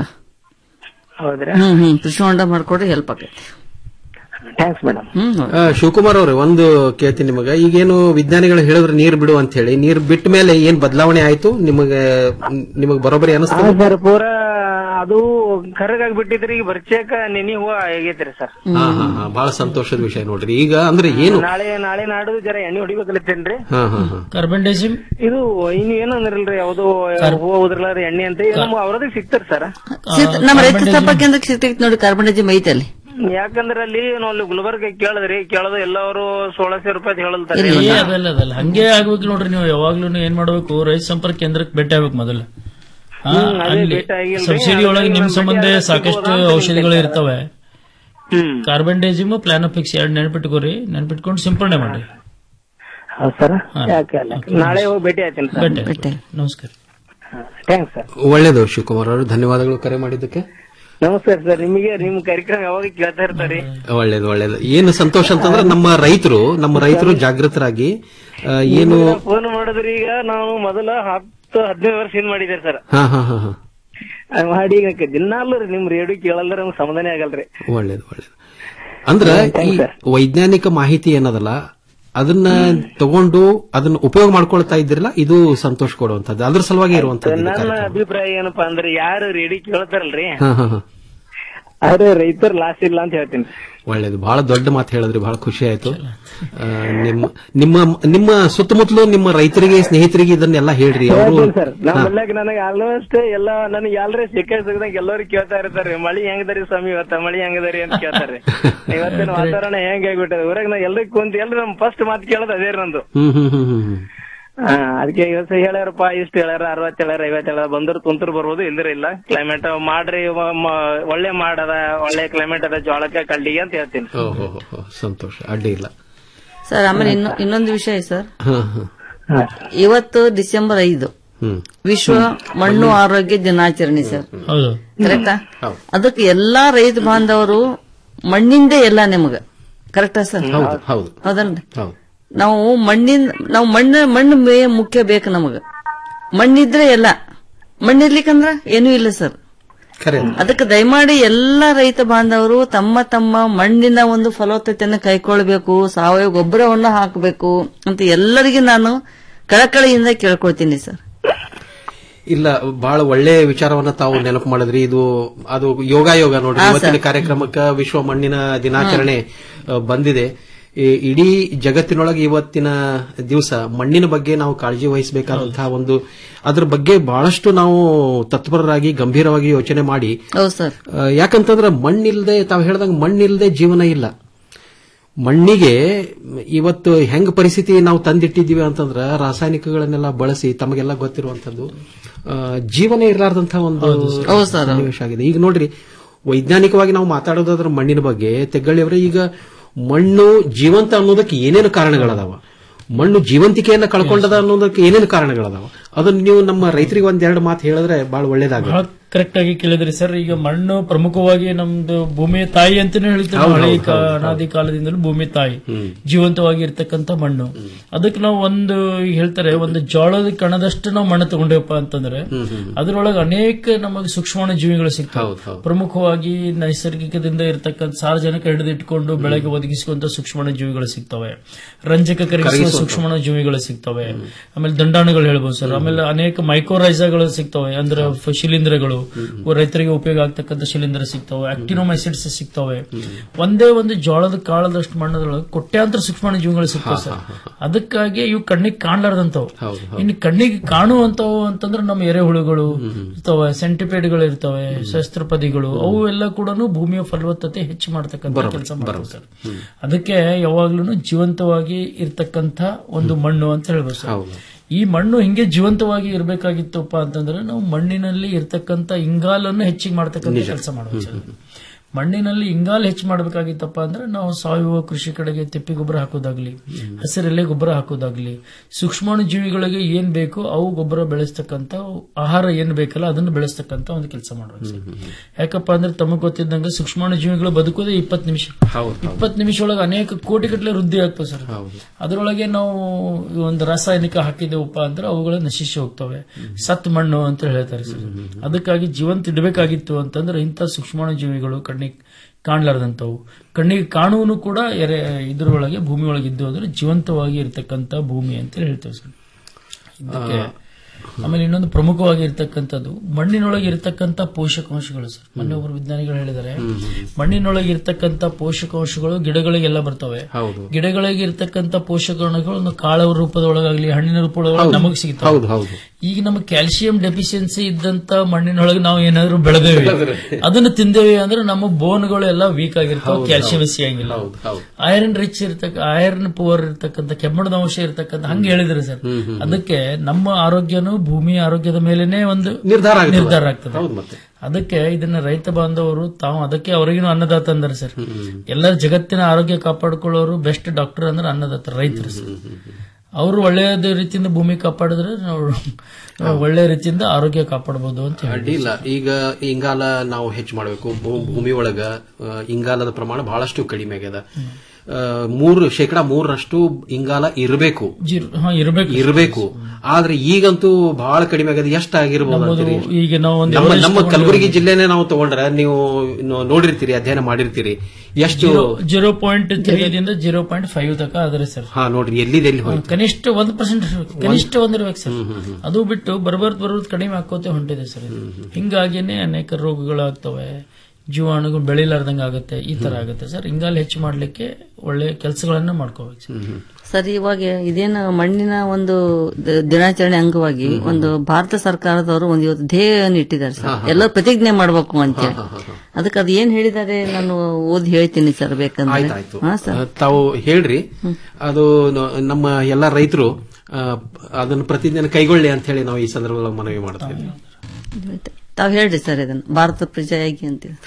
ಹೌದ್ರಿ ಹ್ಮ್ ಹ್ಮ್ ಕೃಷಿ ಹೊಂಡ ಮಾಡ್ಕೊಡ್ರಿ ಹೆಲ್ಪ್ ಆಗೈತಿ ಥ್ಯಾಂಕ್ಸ್ ಮೇಡಮ್ ಹ್ಮ್ ಆ, ಶಿವಕುಮಾರ್ ಅವ್ರೆ ಒಂದು ಕೇಳ್ತೀನಿ ನಿಮಗ ಈಗೇನು ವಿಜ್ಞಾನಿಗಳು ಹೇಳಿದ್ರೆ ನೀರ್ ಬಿಡು ಅಂತ ಹೇಳಿ ನೀರ್ ಬಿಟ್ಟ ಮೇಲೆ ಏನ್ ಬದಲಾವಣೆ ಆಯ್ತು ನಿಮಗೆ ನಿಮಗ್ ಬರೋಬ್ಬರಿ ಅನಿಸ್ತದೆ ಸರ್ ಪೂರ ಅದು ಕರಗಾಗಿ ಬಿಟ್ಟಿದ್ರಿ ಈಗ ಬರ್ಚಾಕ ನೆನಿ ಹೂವ ಆಗೈತ್ರಿ ಸರ್ ಹಾ ಹಾ ಹಾ ಬಹಳ ಸಂತೋಷದ ವಿಷಯ ನೋಡ್ರಿ ಈಗ ಅಂದ್ರೆ ಏನು ನಾಳೆ ನಾಳೆ ನಾಡು ಜರ ಎಣ್ಣೆ ಹೊಡಿಬೇಕಲ್ಲತ್ತೇನ್ರಿ ಹಾ ಹಾ ಹಾ ಕಾರ್ಬನ್ ಇದು ಇನ್ನು ಏನು ಅಂದ್ರಲ್ರಿ ಯಾವ್ದು ಹೂವ ಉದ್ರಲಾರ ಎಣ್ಣೆ ಅಂತ ಇದು ನಮ್ಗೆ ಅವ್ರದೇ ಸಿಗ್ತಾರ ಸರ್ ಸಿಗ್ತ- ನಮ್ಮ ರೈತ ಸಂಪರ್ಕ ಕೇಂದ್ರಕ್ಕೆ ಸಿಗ್ತೈತಿ ನೋಡಿ ಕಾರ್ಬನ್ ಡೈಜಿಮ್ ಐತೆ ಅಲ್ಲಿ ಯಾಕಂದ್ರೆ ಅಲ್ಲಿ ನಾವು ಅಲ್ಲಿ ಗುಲ್ಬರ್ಗ ಕೇಳಿದ್ರಿ ಕೇಳೋದು ಎಲ್ಲವರು ಸೋಳಸೆ ರೂಪಾಯಿ ಹೇಳಲ್ತಾರೆ ಏ ಅದಲ್ಲ ಅದಲ್ಲ ಹಂಗೆ ಆಗ್ಬೇಕು ನೋಡ್ರಿ ನೀವು ಯಾವಾಗ್ಲೂ ಏನ್ ಮಾಡ್ಬೇಕು ರೈತ ಸಂಪರ್ಕ ಕೇಂದ್ರಕ್ಕೆ ಭೇಟಿ ಆಗ್ಬೇಕು ಮೊದಲು ಹಾ, ಹ್ಮ್, ಅದೇ ಅಲ್ಲಿ ಭೇಟಿ ಆಗಿಲ್ರಿ. ಸಬ್ಸಿಡಿ ಒಳಗೆ ನಿಮ್ ಹಾಗಾಗಿ ಸಂಬಂಧ ಭೇಟಿ ಆದ್ರೆ ಸಾಕಷ್ಟು ಸಿಗ್ಬೋದಾ ಅಂತ ಔಷಧಿಗಳು ಹೇಳಿದ್ದೆ ಇರ್ತವೆ ಕಾರ್ಬನ್ ಡೈಜಿಮ್ ಪ್ಲಾನೋಫಿಕ್ಸ್ ಎರಡು ನೆನಪಿಟ್ಕೋರಿ ನೆನಪಿಟ್ಕೊಂಡು ಸಿಂಪಡಣೆ ಮಾಡ್ರಿ ಹೌದ್ ಸರ್ ಹಾ. ಯಾಕೆ ಅಲ್ಲ ನಾಳೆ ಹೋಗಿ ಭೇಟಿ ಆಯ್ತೀನಿ ಸರ್ ಭೇಟಿ ನಮಸ್ಕಾರ ಥ್ಯಾಂಕ್ಸ್ ಸರ್ ಒಳ್ಳೇದು ಶಿವಕುಮಾರ್ ಅವರು ಧನ್ಯವಾದಗಳು ಕರೆ ಮಾಡಿದ್ದಕ್ಕೆ ನಮಸ್ಕಾರ ಸರ್ ನಿಮಗೆ ನಿಮ್ ಕಾರ್ಯಕ್ರಮ ಯಾವಾಗ ಕೇಳ್ತಾ ಇರ್ತಾರೆ ಒಳ್ಳೇದು ಒಳ್ಳೇದು ಏನು ಸಂತೋಷ ಅಂತಂದ್ರೆ ನಮ್ಮ ರೈತರು ನಮ್ಮ ರೈತರು ಜಾಗೃತರಾಗಿ ಆ, ಏನು ಫೋನ್ ಮಾಡಿದ್ರಿ ಈಗ ನಾವು ಮೊದಲ ಹತ್ತು ಹದಿನೈದು ವರ್ಷ ಹಿಂದ್ ಮಾಡಿದ್ದೇವೆ ಸರ್ ಹಾ ಹಾ ಹಾ ಹಾ ಅದ್ ಮಾಡಿ ಈಗ ದಿನಾಲು ರೀ ನಿಮ್ ರೇಡಿಯೋ ಕೇಳಲ್ದ್ರೆ ನಮ್ಗೆ ಸಮಾಧಾನ ಆಗಲ್ರಿ ಒಳ್ಳೇದು ಒಳ್ಳೇದು ಅಂದ್ರ ಈ ವೈಜ್ಞಾನಿಕ ಮಾಹಿತಿ ಏನದಲ್ಲ ಅದನ್ನ ತಗೊಂಡು ಅದನ್ನ ಉಪಯೋಗ ಮಾಡ್ಕೊಳ್ತಾ ಇದ್ದಿರಲ್ಲ ಇದು ಸಂತೋಷ ಕೊಡುವಂತದ್ದು ಅದ್ರ ಸಲುವಾಗಿ ಇರುವಂತದ್ದು ಇದು ನನ್ನ ಕಾರ್ಯಕ್ರಮ. ಅಭಿಪ್ರಾಯ ಏನಪ್ಪಾ ಅಂದ್ರೆ ಯಾರು ರೇಡಿಯೋ ಕೇಳ್ತಾರಲ್ರಿ ಹಾ ಹಾ ಹಾ ಅವ್ರ ರೈತರ ಲಾಸ್ ಇಲ್ಲ ಅಂತ ಹೇಳ್ತೀನಿ ಒಳ್ಳೇದು ಬಹಳ ದೊಡ್ಡ ಮಾತು ಹೇಳಿದ್ರಿ ಬಹಳ ಖುಷಿ ಆಯ್ತು ಆ, ನಿಮ್ಮ ನಿಮ್ಮ ನಿಮ್ಮ ಸುತ್ತಮುತ್ತಲು ನಿಮ್ಮ ರೈತರಿಗೆ ಸ್ನೇಹಿತರಿಗೆ ಇದನ್ನೆಲ್ಲ ಹೇಳ್ರಿ ಅವರು ಹೇಳ್ತೀನಿ ಸರ್ ನಮ್ಮೆಲ್ಲಾಗ ನನಗೆ ಆಲ್ಮೋಸ್ಟ್ ಎಲ್ಲ ನನಗೆ ಎಲ್ಲರೂ ಸಿಕ್ಕ ಸಿಗದಂಗ ಎಲ್ಲರೂ ಕೇಳ್ತಾ ಇರ್ತಾರೆ ಮಳಿ ಹೆಂಗದರಿ ಸ್ವಾಮಿ ಇವತ್ತ ಮಳಿ ಹೆಂಗದರಿ ಅಂತ ಕೇಳ್ತಾರೆ ಇವತ್ತಿನ ವಾತಾವರಣ ಹೆಂಗ್ ಆಗ್ಬಿಟ್ಟದ ಊರಾಗ ನಾ ಎಲ್ರಿಗೂ ಕುಂತ ಎಲ್ರು ನಮ್ ಫಸ್ಟ್ ಮಾತು ಕೇಳೋದು ಅದೇ ನಂದು ಹ್ಮ್ ಹ್ಮ್ ಹ್ಮ್ ಹ್ಮ್ ಹ್ಮ್ ಆ, ಅದಕ್ಕೆ ಇವತ್ತು ಹೇಳ್ಯಾರಪ್ಪ ಇಷ್ಟು ಹೇಳ್ಯಾರ ಅರವತ್ತು ಹೇಳ್ಯಾರ ಐವತ್ತು ಹೇಳ್ಯಾರ ಬಂದ್ರು ಕುಂತರು ಬರ್ಬೋದು ಇಲ್ದಿರ ಇಲ್ಲ ಕ್ಲೈಮೇಟ್ ಮಾಡ್ರಿ ಮ- ಮ- ಒಳ್ಳೆ ಮಾಡದ ಒಳ್ಳೆ ಕ್ಲೈಮೇಟ್ ಅದ ಜೋಳಕ್ಕೆ ಕಳ್ಳಿಗೆ ಅಂತ ಹೇಳ್ತೀನಿ ಓ, ಹೋ, ಹೋ, ಹೋ, ಸಂತೋಷ ಅಡ್ಡಿ ಇಲ್ಲ ಸರ್ ಆಮೇಲೆ ಇನ್ನು ಇನ್ನೊಂದು ವಿಷಯ ಸರ್ ಹಾ ಹಾ ಇವತ್ತು ಡಿಸೆಂಬರ್ ಐದು ಹ್ಮ್ ವಿಶ್ವ ಮಣ್ಣು ಆರೋಗ್ಯ ದಿನಾಚರಣೆ ಸರ್ ಹೌದು ಕರೆಕ್ಟಾ ಅದಕ್ಕೆ ಎಲ್ಲಾ ರೈತ ಬಾಂಧವರು ಮಣ್ಣಿಂದೇ ಎಲ್ಲ ನಿಮಗ ಕರೆಕ್ಟಾ ಸರ್ ಹೌದು ಹೌದು ಹೌದಲ್ರಿ ಹೌದು ನಾವು ಮಣ್ಣಿನ ನಾವು ಮಣ್ಣು ಮಣ್ಣು ಮೇ ಮುಖ್ಯ ಬೇಕು ನಮಗ ಮಣ್ಣಿದ್ರೆ ಎಲ್ಲ ಮಣ್ಣಿರ್ಲಿಕ್ಕಂದ್ರ ಏನೂ ಇಲ್ಲ ಸರ್ ಖರೆ ಅದಕ್ಕೆ ದಯಮಾಡಿ ಎಲ್ಲಾ ರೈತ ಬಾಂಧವರು ತಮ್ಮ ತಮ್ಮ ಮಣ್ಣಿನ ಒಂದು ಫಲವತ್ತತೆಯನ್ನು ಕೈಕೊಳ್ಬೇಕು ಸಾವಯವ ಗೊಬ್ಬರವನ್ನ ಹಾಕಬೇಕು ಅಂತ ಎಲ್ಲರಿಗೂ ನಾನು ಕಳಕಳಿಯಿಂದ ಕೇಳ್ಕೊಳ್ತೀನಿ ಸರ್ ಇಲ್ಲ ಬಹಳ ಒಳ್ಳೆ ವಿಚಾರವನ್ನ ತಾವು ನೆನಪು ಮಾಡಿದ್ರಿ ಇದು ಅದು ಯೋಗ ಯೋಗ ನೋಡ್ರಿ ಹಾ, ಇವತ್ತಿನ ಸರ್. ಕಾರ್ಯಕ್ರಮಕ್ಕೆ ವಿಶ್ವ ಮಣ್ಣಿನ ದಿನಾಚರಣೆ ಆ, ಬಂದಿದೆ ಈ ಇಡೀ ಜಗತ್ತಿನೊಳಗೆ ಇವತ್ತಿನ ದಿವಸ ಮಣ್ಣಿನ ಬಗ್ಗೆ ನಾವು ಕಾಳಜಿ ವಹಿಸಬೇಕಾದಂತಹ ಒಂದು ಅದ್ರ ಬಗ್ಗೆ ಬಹಳಷ್ಟು ನಾವು ತತ್ಪರರಾಗಿ ಗಂಭೀರವಾಗಿ ಯೋಚನೆ ಮಾಡಿ ಹೌದು ಸರ್ ಆ, ಯಾಕಂತಂದ್ರೆ ಮಣ್ಣಿಲ್ದೆ ತಾವು ಹೇಳ್ದಂಗೆ ಮಣ್ಣಿಲ್ದೆ ಜೀವನ ಇಲ್ಲ ಮಣ್ಣಿಗೆ ಇವತ್ತು ಹೆಂಗ್ ಪರಿಸ್ಥಿತಿ ನಾವು ತಂದಿಟ್ಟಿದ್ದೀವಿ ಅಂತಂದ್ರ ರಾಸಾಯನಿಕಗಳನ್ನೆಲ್ಲ ಬಳಸಿ ತಮಗೆಲ್ಲ ಗೊತ್ತಿರುವಂತದ್ದು ಆ, ಜೀವನ ಇರಲಾರ್ದಂತಹ ಒಂದು ಹೌದು ಸರ್. ಸನ್ನಿವೇಶ ಆಗಿದೆ ಈಗ ನೋಡ್ರಿ ವೈಜ್ಞಾನಿಕವಾಗಿ ನಾವು ಮಾತಾಡೋದಾದ್ರ ಮಣ್ಣಿನ ಬಗ್ಗೆ ತೆಗ್ಗಳಿಯವರೇ ಈಗ ಮಣ್ಣು ಜೀವಂತ ಅನ್ನೋದಕ್ಕೆ ಏನೇನು ಕಾರಣಗಳದಾವ ಮಣ್ಣು ಜೀವಂತಿಕೆಯನ್ನ ಕಳ್ಕೊಂಡದ ಅನ್ನೋದಕ್ಕೆ ಏನೇನು ಕಾರಣಗಳದಾವ ಅದನ್ನ ನೀವು ನಮ್ಮ ರೈತರಿಗೆ ಒಂದೆರಡು ಮಾತು ಹೇಳಿದ್ರೆ ಬಹಳ ಒಳ್ಳೇದಾಗ ಬಹಳ ಕರೆಕ್ಟ್ ಆಗಿ ಕೇಳಿದ್ರಿ ಸರ್ ಈಗ ಮಣ್ಣು ಪ್ರಮುಖವಾಗಿ ನಮ್ದು ಭೂಮಿಯ ತಾಯಿ ಅಂತಾನೆ ಹೇಳ್ತೇವೆ ಹೌದು, ಹಳೆ ಹೌದು, ಕಾ- ಹೌದು, ಅನಾದಿ ಕಾಲದಿಂದಲೂ ಭೂಮಿ ತಾಯಿ ಜೀವಂತವಾಗಿ ಇರ್ತಕ್ಕಂಥ ಮಣ್ಣು ಅದಕ್ಕೆ ನಾವು ಒಂದು ಈಗ ಹೇಳ್ತಾರೆ ಒಂದು ಜೋಳದ ಕಣದಷ್ಟು ನಾವು ಮಣ್ಣು ತಗೊಂಡೇವಪ್ಪ ಅಂತಂದ್ರೆ ಅದರೊಳಗೆ ಅನೇಕ ನಮಗೆ ಸೂಕ್ಷ್ಮಾಣು ಜೀವಿಗಳು ಸಿಗ್ತವೆ ಪ್ರಮುಖವಾಗಿ ನೈಸರ್ಗಿಕದಿಂದ ಇರತಕ್ಕಂಥ ಸಾರ್ವಜನಿಕ ಹಿಡಿದಿಟ್ಕೊಂಡು ಬೆಳೆಗೆ ಒದಗಿಸುವಂತ ಸೂಕ್ಷ್ಮಾಣು ಜೀವಿಗಳು ಸಿಗ್ತವೆ ರಂಜಕ ಕರಗಿಸುವ ಕರಗಿಸುವಂತ. ಸೂಕ್ಷ್ಮಾಣು ಜೀವಿಗಳು ಸಿಗ್ತವೆ ಆಮೇಲೆ ದಂಡಾಣುಗಳು ಹೇಳ್ಬೋದು ಸರ್ ಆಮೇಲೆ ಅನೇಕ ಮೈಕ್ರೋರೈಸಾಗಳು ಸಿಗ್ತವೆ ಅಂದ್ರೆ ಫ- ಶಿಲೀಂಧ್ರಗಳು ರೈತರಿಗೆ ಉಪಯೋಗ ಆಗ್ತಕ್ಕಂಥ ಶಿಲೀಂಧ್ರ ಸಿಗ್ತವೆ ಆಕ್ಟಿನೋಮೈಸಿಡ್ಸ್ ಸಿಗ್ತವೆ ಒಂದೇ ಒಂದು ಜೋಳದ ಕಾಳದಷ್ಟು ಮಣ್ಣದೊಳಗೆ ಕೊಟ್ಯಾಂತರ ಸೂಕ್ಷ್ಮಾಣು ಜೀವಿಗಳು ಸಿಗ್ತವೆ ಸರ್ ಅದಕ್ಕಾಗಿ ಇವು ಕಣ್ಣಿಗೆ ಕಾಣ್ಲಾರ್ದಂತವು ಇನ್ನು ಕಣ್ಣಿಗೆ ಕಾಣುವಂತವು ಅಂತಂದ್ರೆ ನಮ್ಮ ಎರೆಹುಳುಗಳು ಇರ್ತವೆ ಸೆಂಟಿಪೇಡ್ಗಳು ಇರ್ತವೆ ಶಸ್ತ್ರಪದಿಗಳು ಅವು ಎಲ್ಲ ಕೂಡ ಭೂಮಿಯ ಫಲವತ್ತತೆ ಹೆಚ್ಚು ಮಾಡ್ತಕ್ಕಂಥ ಕೆಲಸ ಮಾಡ್ತವೆ ಸರ್ ಅದಕ್ಕೆ ಯಾವಾಗ್ಲೂ ಜೀವಂತವಾಗಿ ಇರ್ತಕ್ಕಂಥ ಒಂದು ಮಣ್ಣು ಅಂತ ಹೇಳ್ಬೋದು ಸರ್ ಈ ಮಣ್ಣು ಹಿಂಗೆ ಜೀವಂತವಾಗಿ ಇರಬೇಕಾಗಿತ್ತಪ್ಪ ಅಂತಂದ್ರೆ ನಾವು ಮಣ್ಣಿನಲ್ಲಿ ಇರ್ತಕ್ಕಂಥ ಇಂಗಾಲನ್ನು ಹೆಚ್ಚಿಗೆ ಮಾಡ್ತಕ್ಕಂಥ ಕೆಲಸ ಮಾಡಬೇಕು ಸರ್ ಮಣ್ಣಿನಲ್ಲಿ ಇಂಗಾಲ ಹೆಚ್ಚು ಮಾಡಬೇಕಾಗಿತ್ತಪ್ಪ ಅಂದ್ರೆ ನಾವು ಸಾವಯವ ಕೃಷಿ ಕಡೆಗೆ ತಿಪ್ಪಿ ಗೊಬ್ಬರ ಹಾಕೋದಾಗ್ಲಿ ಹಸಿರೆಲೆ ಗೊಬ್ಬರ ಹಾಕೋದಾಗ್ಲಿ ಸೂಕ್ಷ್ಮಾಣು ಜೀವಿಗಳಿಗೆ ಏನ್ ಬೇಕು ಅವು ಗೊಬ್ಬರ ಬೆಳೆಸ್ತಕ್ಕಂಥ ಆಹಾರ ಏನ್ ಬೇಕಲ್ಲ ಅದನ್ನು ಬೆಳೆಸ್ತಕ್ಕಂಥ ಒಂದು ಕೆಲಸ ಮಾಡ್ಬೇಕು ಸರ್ ಯಾಕಪ್ಪ ಅಂದ್ರೆ ತಮಗೆ ಗೊತ್ತಿದ್ದಂಗೆ ಸೂಕ್ಷ್ಮಾಣು ಜೀವಿಗಳು ಬದುಕೋದೇ ಇಪ್ಪತ್ತು ನಿಮಿಷ ಇಪ್ಪತ್ತು ನಿಮಿಷ ಒಳಗೆ ಅನೇಕ ಕೋಟಿಗಟ್ಟಲೆ ವೃದ್ಧಿ ಆಗ್ತವೆ ಸರ್ ಅದರೊಳಗೆ ನಾವು ಈ ಒಂದು ರಾಸಾಯನಿಕ ಹಾಕಿದೆವಪ್ಪ ಅಂದ್ರೆ ಅವುಗಳು ನಶಿಸಿ ಹೋಗ್ತವೆ ಸತ್ ಮಣ್ಣು ಅಂತ ಹೇಳ್ತಾರೆ ಸರ್ ಅದಕ್ಕಾಗಿ ಜೀವಂತ ಇಡಬೇಕಾಗಿತ್ತು ಅಂತಂದ್ರೆ ಇಂಥ ಸೂಕ್ಷ್ಮಾಣು ಜೀವಿಗಳು ಕಣ್ಣಿಗೆ ಕಾಣ್ಲಾರ್ದಂಥವು ಕಣ್ಣಿಗೆ ಕಾಣುವನು ಕೂಡ ಎರೆ ಇದ್ರೊಳಗೆ ಭೂಮಿ ಒಳಗೆ ಇದ್ದು ಅಂದ್ರೆ ಜೀವಂತವಾಗಿ ಇರತಕ್ಕಂತ ಭೂಮಿ ಅಂತ ಹೇಳ್ತೇವೆ ಸರ್ ಇದಕ್ಕೆ ಆಮೇಲೆ ಇನ್ನೊಂದು ಪ್ರಮುಖವಾಗಿ ಇರ್ತಕ್ಕಂಥದ್ದು ಮಣ್ಣಿನೊಳಗೆ ಇರ್ತಕ್ಕಂಥ ಪೋಷಕಾಂಶಗಳು ಸರ್ ಮೊನ್ನೆ ಒಬ್ಬರು ವಿಜ್ಞಾನಿಗಳು ಹೇಳಿದ್ದಾರೆ ಮಣ್ಣಿನೊಳಗೆ ಇರ್ತಕ್ಕಂಥ ಪೋಷಕಾಂಶಗಳು ಗಿಡಗಳಿಗೆಲ್ಲ ಬರ್ತವೆ ಹೌದು ಗಿಡಗಳಿಗೆ ಇರ್ತಕ್ಕಂಥ ಪೋಷಕಾಂಶಗಳು ಒಂದು ಕಾಳ ರೂಪದೊಳಗಾಗ್ಲಿ ಹಣ್ಣಿನ ರೂಪದೊಳಗೆ ಹೌದು. ನಮಗೆ ಸಿಗ್ತವೆ ಹೌದು ಹೌದು ಈಗ ನಮಗೆ ಕ್ಯಾಲ್ಸಿಯಂ ಡೆಫಿಷಿಯನ್ಸಿ ಇದ್ದಂತ ಮಣ್ಣಿನೊಳಗೆ ನಾವು ಏನಾದ್ರು ಬೆಳೆದೇವೆ ಅದನ್ನ ತಿಂದೇವೆ ಅಂದ್ರೆ ನಮ್ಮ ಬೋನ್ಗಳು ಎಲ್ಲ ವೀಕ್ ಆಗಿರ್ತಾವೆ ಹೌದು, ಕ್ಯಾಲ್ಸಿಯಂ ಹೌದು. ಸಿಗಂಗಿಲ್ಲ ಹೌದು, ಹೌದು. ಐರನ್ ರಿಚ್ ಇರ್ತಕ್ಕ ಐರನ್ ಪುವರ್ ಇರ್ತಕ್ಕಂಥ ಕೆಮ್ಮಣದ ಅಂಶ ಇರ್ತಕ್ಕಂಥ ಹಂಗೆ ಹೇಳಿದ್ರೆ ಸರ್ ಅದಕ್ಕೆ ನಮ್ಮ ಆರೋಗ್ಯನು ಭೂಮಿಯ ಆರೋಗ್ಯದ ಮೇಲೆನೆ ಒಂದು ನಿರ್ಧಾರ ಆಗ್ತದೆ. ನಿರ್ಧಾರ ಆಗ್ತದೆ ಹೌದು ಮತ್ತೆ ಅದಕ್ಕೆ ಇದನ್ನ ರೈತ ಬಾಂಧವರು ತಾವು ಅದಕ್ಕೆ ಅವರಿಗಿನ ಅನ್ನದಾತ ಅಂದ್ರೆ ಸರ್ ಎಲ್ಲ ಜಗತ್ತಿನ ಆರೋಗ್ಯ ಕಾಪಾಡಿಕೊಳ್ಳೋರು ಬೆಸ್ಟ್ ಡಾಕ್ಟರ್ ಅಂದ್ರೆ ಅನ್ನದಾತ ರೈತರು ಸರ್ ಅವರು ಒಳ್ಳೆಯ ರೀತಿಯಿಂದ ಭೂಮಿ ಕಾಪಾಡಿದ್ರೆ ನಾವು ಒಳ್ಳೆ ರೀತಿಯಿಂದ ಆರೋಗ್ಯ ಕಾಪಾಡಬಹುದು ಅಂತ ಹೇಳಿ ಅಡ್ಡಿಲ್ಲ ಈಗ ಇಂಗಾಲ ನಾವು ಹೆಚ್ಚು ಮಾಡಬೇಕು ಭೂಮಿ ಒಳಗ ಆ, ಇಂಗಾಲದ ಪ್ರಮಾಣ ಬಹಳಷ್ಟು ಕಡಿಮೆ ಆಗ್ಯದ ಆ, ಮೂರು ಶೇಕಡಾ ಮೂರರಷ್ಟು ಇಂಗಾಲ ಇರಬೇಕು ಹಾ ಇರಬೇಕು ಇರಬೇಕು ಆದ್ರೆ ಈಗಂತೂ ಬಹಳ ಕಡಿಮೆ ಆಗ್ಯದ ಎಷ್ಟು ಆಗಿರ್ಬೋದು ನಮ್ಮದು ಅಂತೀರಿ? ಈಗ ನಾವು ಒಂದು ನಮ್ಮ Everest ನಮ್ಮ ತಗೊಂಡ್ರೆ ಕಲಬುರಗಿ ಜಿಲ್ಲೆನೇ ನಾವು ತಗೊಂಡ್ರೆ ನೀವು ಇನ್ನು ನೋಡಿರ್ತೀರಿ ಅಧ್ಯಯನ ಮಾಡಿರ್ತೀರಿ ಎಷ್ಟು ಜೀರೋ ಪಾಯಿಂಟ್ ತ್ರೀದಿಂದ ಜೀರೋ ಪಾಯಿಂಟ್ ಫೈವ್ ತನಕ ಆದ್ರೆ ಸರ್ ಹಾ ನೋಡ್ರಿ ಎಲ್ಲಿದೆ ಎಲ್ಲಿ ಹೋಯ್ತು ಕನಿಷ್ಠ ಒಂದು ಪರ್ಸೆಂಟ್ ಕನಿಷ್ಠ ಒಂದಿರ್ಬೇಕು ಸರ್ ಅದು ಬಿಟ್ಟು ಬರ್ಬರ್ದ್ ಬರೋದು ಕಡಿಮೆ ಹಾಕೋತೆ ಹೊಂಟಿದೆ ಸರ್ ಇದು. ಹಿಂಗಾಗಿನೇ ಅನೇಕ ರೋಗಗಳಾಗ್ತವೆ ಜೀವಾಣುಗಳು ಬೆಳಿಲಾರ್ದಂಗ ಆಗುತ್ತೆ ಈ ತರ ಆಗುತ್ತೆ ಸರ್ ಹಿಂಗಾಲ ಹೆಚ್ಚು ಮಾಡ್ಲಿಕ್ಕೆ ಒಳ್ಳೆ ಕೆಲಸಗಳನ್ನ ಮಾಡ್ಕೋಬೇಕು ಸರ್ ಸರ್ ಇವಾಗ ಇದೇನು ಮಣ್ಣಿನ ಒಂದು ದ- ದಿನಾಚರಣೆ ಅಂಗವಾಗಿ ಒಂದು ಭಾರತ ಸರ್ಕಾರದವರು ಒಂದು ಇವತ್ತು ಧ್ಯೇಯವನ್ನು ಇಟ್ಟಿದ್ದಾರೆ ಸರ್ ಎಲ್ಲರೂ ಪ್ರತಿಜ್ಞೆ ಮಾಡಬೇಕು ಅಂತೇಳಿ ಅದಕ್ಕೆ ಅದು ಏನ್ ಹೇಳಿದ್ದಾರೆ ನಾನು ಓದಿ ಹೇಳ್ತೀನಿ ಸರ್ ಬೇಕಂದ್ರೆ ಆಯ್ತಾಯ್ತು ಹಾ ಸರ್ ಆ, ತಾವು ಹೇಳ್ರಿ ಅದು ನ- ನಮ್ಮ ಎಲ್ಲ ರೈತರು ಅದನ್ನು ಪ್ರತಿದಿನ ಕೈಗೊಳ್ಳಿ ಅಂತ ಹೇಳಿ ನಾವು ಈ ಸಂದರ್ಭದಲ್ಲಿ ಮನವಿ ಮಾಡ್ತೇವೆ ತಾವ್ ಹೇಳ್ರಿ ಸರ್ ಇದನ್ನ ಭಾರತ ಪ್ರಜೆಯಾಗಿ ಅಂತೇಳಿ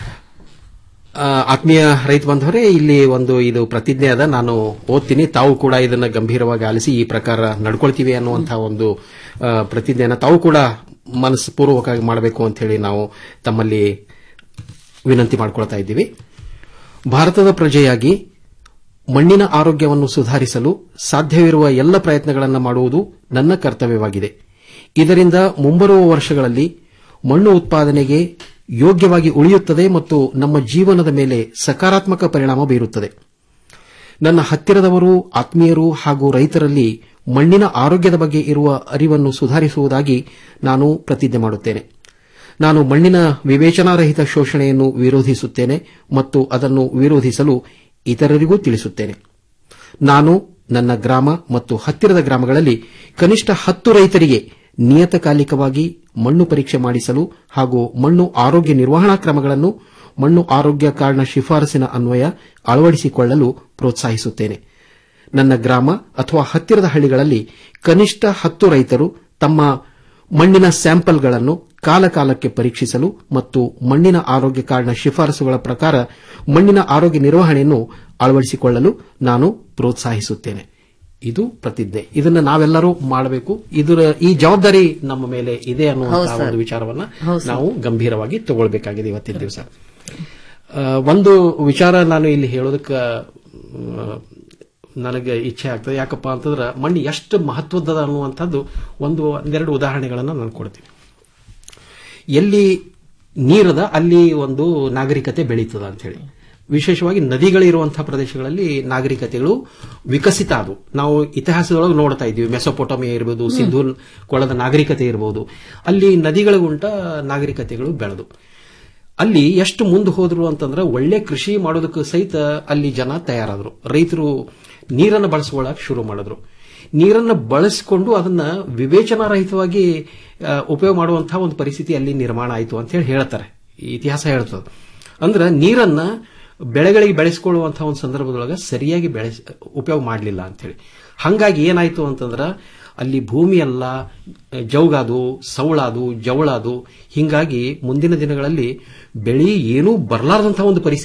ಆ, ಆತ್ಮೀಯ ರೈತ ಬಂಧವರೇ ಇಲ್ಲಿ ಒಂದು ಇದು ಪ್ರತಿಜ್ಞೆ ಅದ ನಾನು ಓದ್ತೀನಿ ತಾವು ಕೂಡ ಇದನ್ನ ಗಂಭೀರವಾಗಿ ಆಲಿಸಿ ಈ ಪ್ರಕಾರ ನಡ್ಕೊಳ್ತೀವಿ ಅನ್ನುವಂತಹ ಒಂದು ಆ, ಪ್ರತಿಜ್ಞೆಯನ್ನ ತಾವು ಕೂಡ ಮನಸ್ಪೂರ್ವಕವಾಗಿ ಮಾಡಬೇಕು ಅಂತ ಹೇಳಿ ನಾವು ತಮ್ಮಲ್ಲಿ ವಿನಂತಿ ಮಾಡ್ಕೊಳ್ತಾ ಇದ್ದೀವಿ ಭಾರತದ ಪ್ರಜೆಯಾಗಿ ಮಣ್ಣಿನ ಆರೋಗ್ಯವನ್ನು ಸುಧಾರಿಸಲು ಸಾಧ್ಯವಿರುವ ಎಲ್ಲ ಪ್ರಯತ್ನಗಳನ್ನು ಮಾಡುವುದು ನನ್ನ ಕರ್ತವ್ಯವಾಗಿದೆ ಇದರಿಂದ ಮುಂಬರುವ ವರ್ಷಗಳಲ್ಲಿ ಮಣ್ಣು ಉತ್ಪಾದನೆಗೆ ಯೋಗ್ಯವಾಗಿ ಉಳಿಯುತ್ತದೆ ಮತ್ತು ನಮ್ಮ ಜೀವನದ ಮೇಲೆ ಸಕಾರಾತ್ಮಕ ಪರಿಣಾಮ ಬೀರುತ್ತದೆ ನನ್ನ ಹತ್ತಿರದವರು ಆತ್ಮೀಯರು ಹಾಗೂ ರೈತರಲ್ಲಿ ಮಣ್ಣಿನ ಆರೋಗ್ಯದ ಬಗ್ಗೆ ಇರುವ ಅರಿವನ್ನು ಸುಧಾರಿಸುವುದಾಗಿ ನಾನು ಪ್ರತಿಜ್ಞೆ ಮಾಡುತ್ತೇನೆ ನಾನು ಮಣ್ಣಿನ ವಿವೇಚನಾರಹಿತ ಶೋಷಣೆಯನ್ನು ವಿರೋಧಿಸುತ್ತೇನೆ ಮತ್ತು ಅದನ್ನು ವಿರೋಧಿಸಲು ಇತರರಿಗೂ ತಿಳಿಸುತ್ತೇನೆ ನಾನು ನನ್ನ ಗ್ರಾಮ ಮತ್ತು ಹತ್ತಿರದ ಗ್ರಾಮಗಳಲ್ಲಿ ಕನಿಷ್ಠ ಹತ್ತು ರೈತರಿಗೆ ನಿಯತಕಾಲಿಕವಾಗಿ ಮಣ್ಣು ಪರೀಕ್ಷೆ ಮಾಡಿಸಲು ಹಾಗೂ ಮಣ್ಣು ಆರೋಗ್ಯ ನಿರ್ವಹಣಾ ಕ್ರಮಗಳನ್ನು ಮಣ್ಣು ಆರೋಗ್ಯ ಕಾರ್ಡ್ನ ಶಿಫಾರಸಿನ ಅನ್ವಯ ಅಳವಡಿಸಿಕೊಳ್ಳಲು ಪ್ರೋತ್ಸಾಹಿಸುತ್ತೇನೆ ನನ್ನ ಗ್ರಾಮ ಅಥವಾ ಹತ್ತಿರದ ಹಳ್ಳಿಗಳಲ್ಲಿ ಕನಿಷ್ಠ ಹತ್ತು ರೈತರು ತಮ್ಮ ಮಣ್ಣಿನ ಸ್ಯಾಂಪಲ್ಗಳನ್ನು ಕಾಲಕಾಲಕ್ಕೆ ಪರೀಕ್ಷಿಸಲು ಮತ್ತು ಮಣ್ಣಿನ ಆರೋಗ್ಯ ಕಾರ್ಡ್ನ ಶಿಫಾರಸುಗಳ ಪ್ರಕಾರ ಮಣ್ಣಿನ ಆರೋಗ್ಯ ನಿರ್ವಹಣೆಯನ್ನು ಅಳವಡಿಸಿಕೊಳ್ಳಲು ನಾನು ಪ್ರೋತ್ಸಾಹಿಸುತ್ತೇನೆ ಇದು ಪ್ರತಿಜ್ಞೆ ಇದನ್ನ ನಾವೆಲ್ಲರೂ ಮಾಡಬೇಕು ಇದರ ಈ ಜವಾಬ್ದಾರಿ ನಮ್ಮ ಮೇಲೆ ಇದೆ ಹೌದು ಅನ್ನುವಂತಹ ಸರ್. ಒಂದು ವಿಚಾರವನ್ನ ಹೌದು ಸರ್. ನಾವು ಗಂಭೀರವಾಗಿ ತಗೊಳ್ಬೇಕಾಗಿದೆ ಇವತ್ತಿನ ದಿವಸ ಆ, ಒಂದು ವಿಚಾರ ನಾನು ಇಲ್ಲಿ ಹೇಳೋದಕ್ಕೆ ಆ, ನನಗೆ ಇಚ್ಛೆ ಆಗ್ತದೆ ಯಾಕಪ್ಪ ಅಂತಂದ್ರೆ ಮಣ್ಣು ಎಷ್ಟು ಮಹತ್ವದ ಅನ್ನುವಂಥದ್ದು ಒಂದು ಒಂದೆರಡು ಉದಾಹರಣೆಗಳನ್ನು ನಾನು ಕೊಡ್ತೀನಿ ಎಲ್ಲಿ ನೀರದ ಅಲ್ಲಿ ಒಂದು ನಾಗರಿಕತೆ ಬೆಳೀತದ ಅಂತ ಹೇಳಿ ವಿಶೇಷವಾಗಿ ನದಿಗಳಿರುವಂತಹ ಪ್ರದೇಶಗಳಲ್ಲಿ ನಾಗರಿಕತೆಗಳು ವಿಕಸಿತ ಆದವು ನಾವು ಇತಿಹಾಸದೊಳಗೆ ನೋಡ್ತಾ ಇದ್ದೀವಿ ಮೆಸೊಪೊಟಮಿಯಾ ಇರಬಹುದು ಸಿಂಧೂ ಕೊಳದ ನಾಗರಿಕತೆ ಇರಬಹುದು ಅಲ್ಲಿ ನದಿಗಳಿಗುಂಟ ನಾಗರಿಕತೆಗಳು ಬೆಳೆದು ಅಲ್ಲಿ ಎಷ್ಟು ಮುಂದೆ ಹೋದ್ರು ಅಂತಂದ್ರೆ ಒಳ್ಳೆ ಕೃಷಿ ಮಾಡೋದಕ್ಕೆ ಸಹಿತ ಅಲ್ಲಿ ಜನ ತಯಾರಾದ್ರು ರೈತರು ನೀರನ್ನು ಬಳಸ್ಕೊಳ್ಳಕ್ ಶುರು ಮಾಡಿದ್ರು ನೀರನ್ನು ಬಳಸಿಕೊಂಡು ಅದನ್ನ ವಿವೇಚನಾರಹಿತವಾಗಿ ಆ, ಉಪಯೋಗ ಮಾಡುವಂತಹ ಒಂದು ಪರಿಸ್ಥಿತಿ ಅಲ್ಲಿ ನಿರ್ಮಾಣ ಆಯಿತು ಅಂತ ಹೇಳಿ ಹೇಳ್ತಾರೆ ಈ ಇತಿಹಾಸ ಹೇಳ್ತದೆ ಅಂದ್ರೆ ನೀರನ್ನ ಬೆಳೆಗಳಿಗೆ ಬೆಳೆಸಿಕೊಳ್ಳುವಂತಹ ಒಂದು ಸಂದರ್ಭದೊಳಗೆ ಸರಿಯಾಗಿ ಬೆಳೆಸ್ ಉಪಯೋಗ ಮಾಡಲಿಲ್ಲ ಅಂತ ಹೇಳಿ ಹಂಗಾಗಿ ಏನಾಯ್ತು ಅಂತಂದ್ರ ಅಲ್ಲಿ ಭೂಮಿ ಎಲ್ಲ ಜೌಗಾದು ಸೌಳಾದು ಜವಳಾದು ಹಿಂಗಾಗಿ ಮುಂದಿನ ದಿನಗಳಲ್ಲಿ ಬೆಳಿ ಏನೂ ಬರಲಾರದಂತಹ ಒಂದು ಪರಿಸ್ಥಿತಿ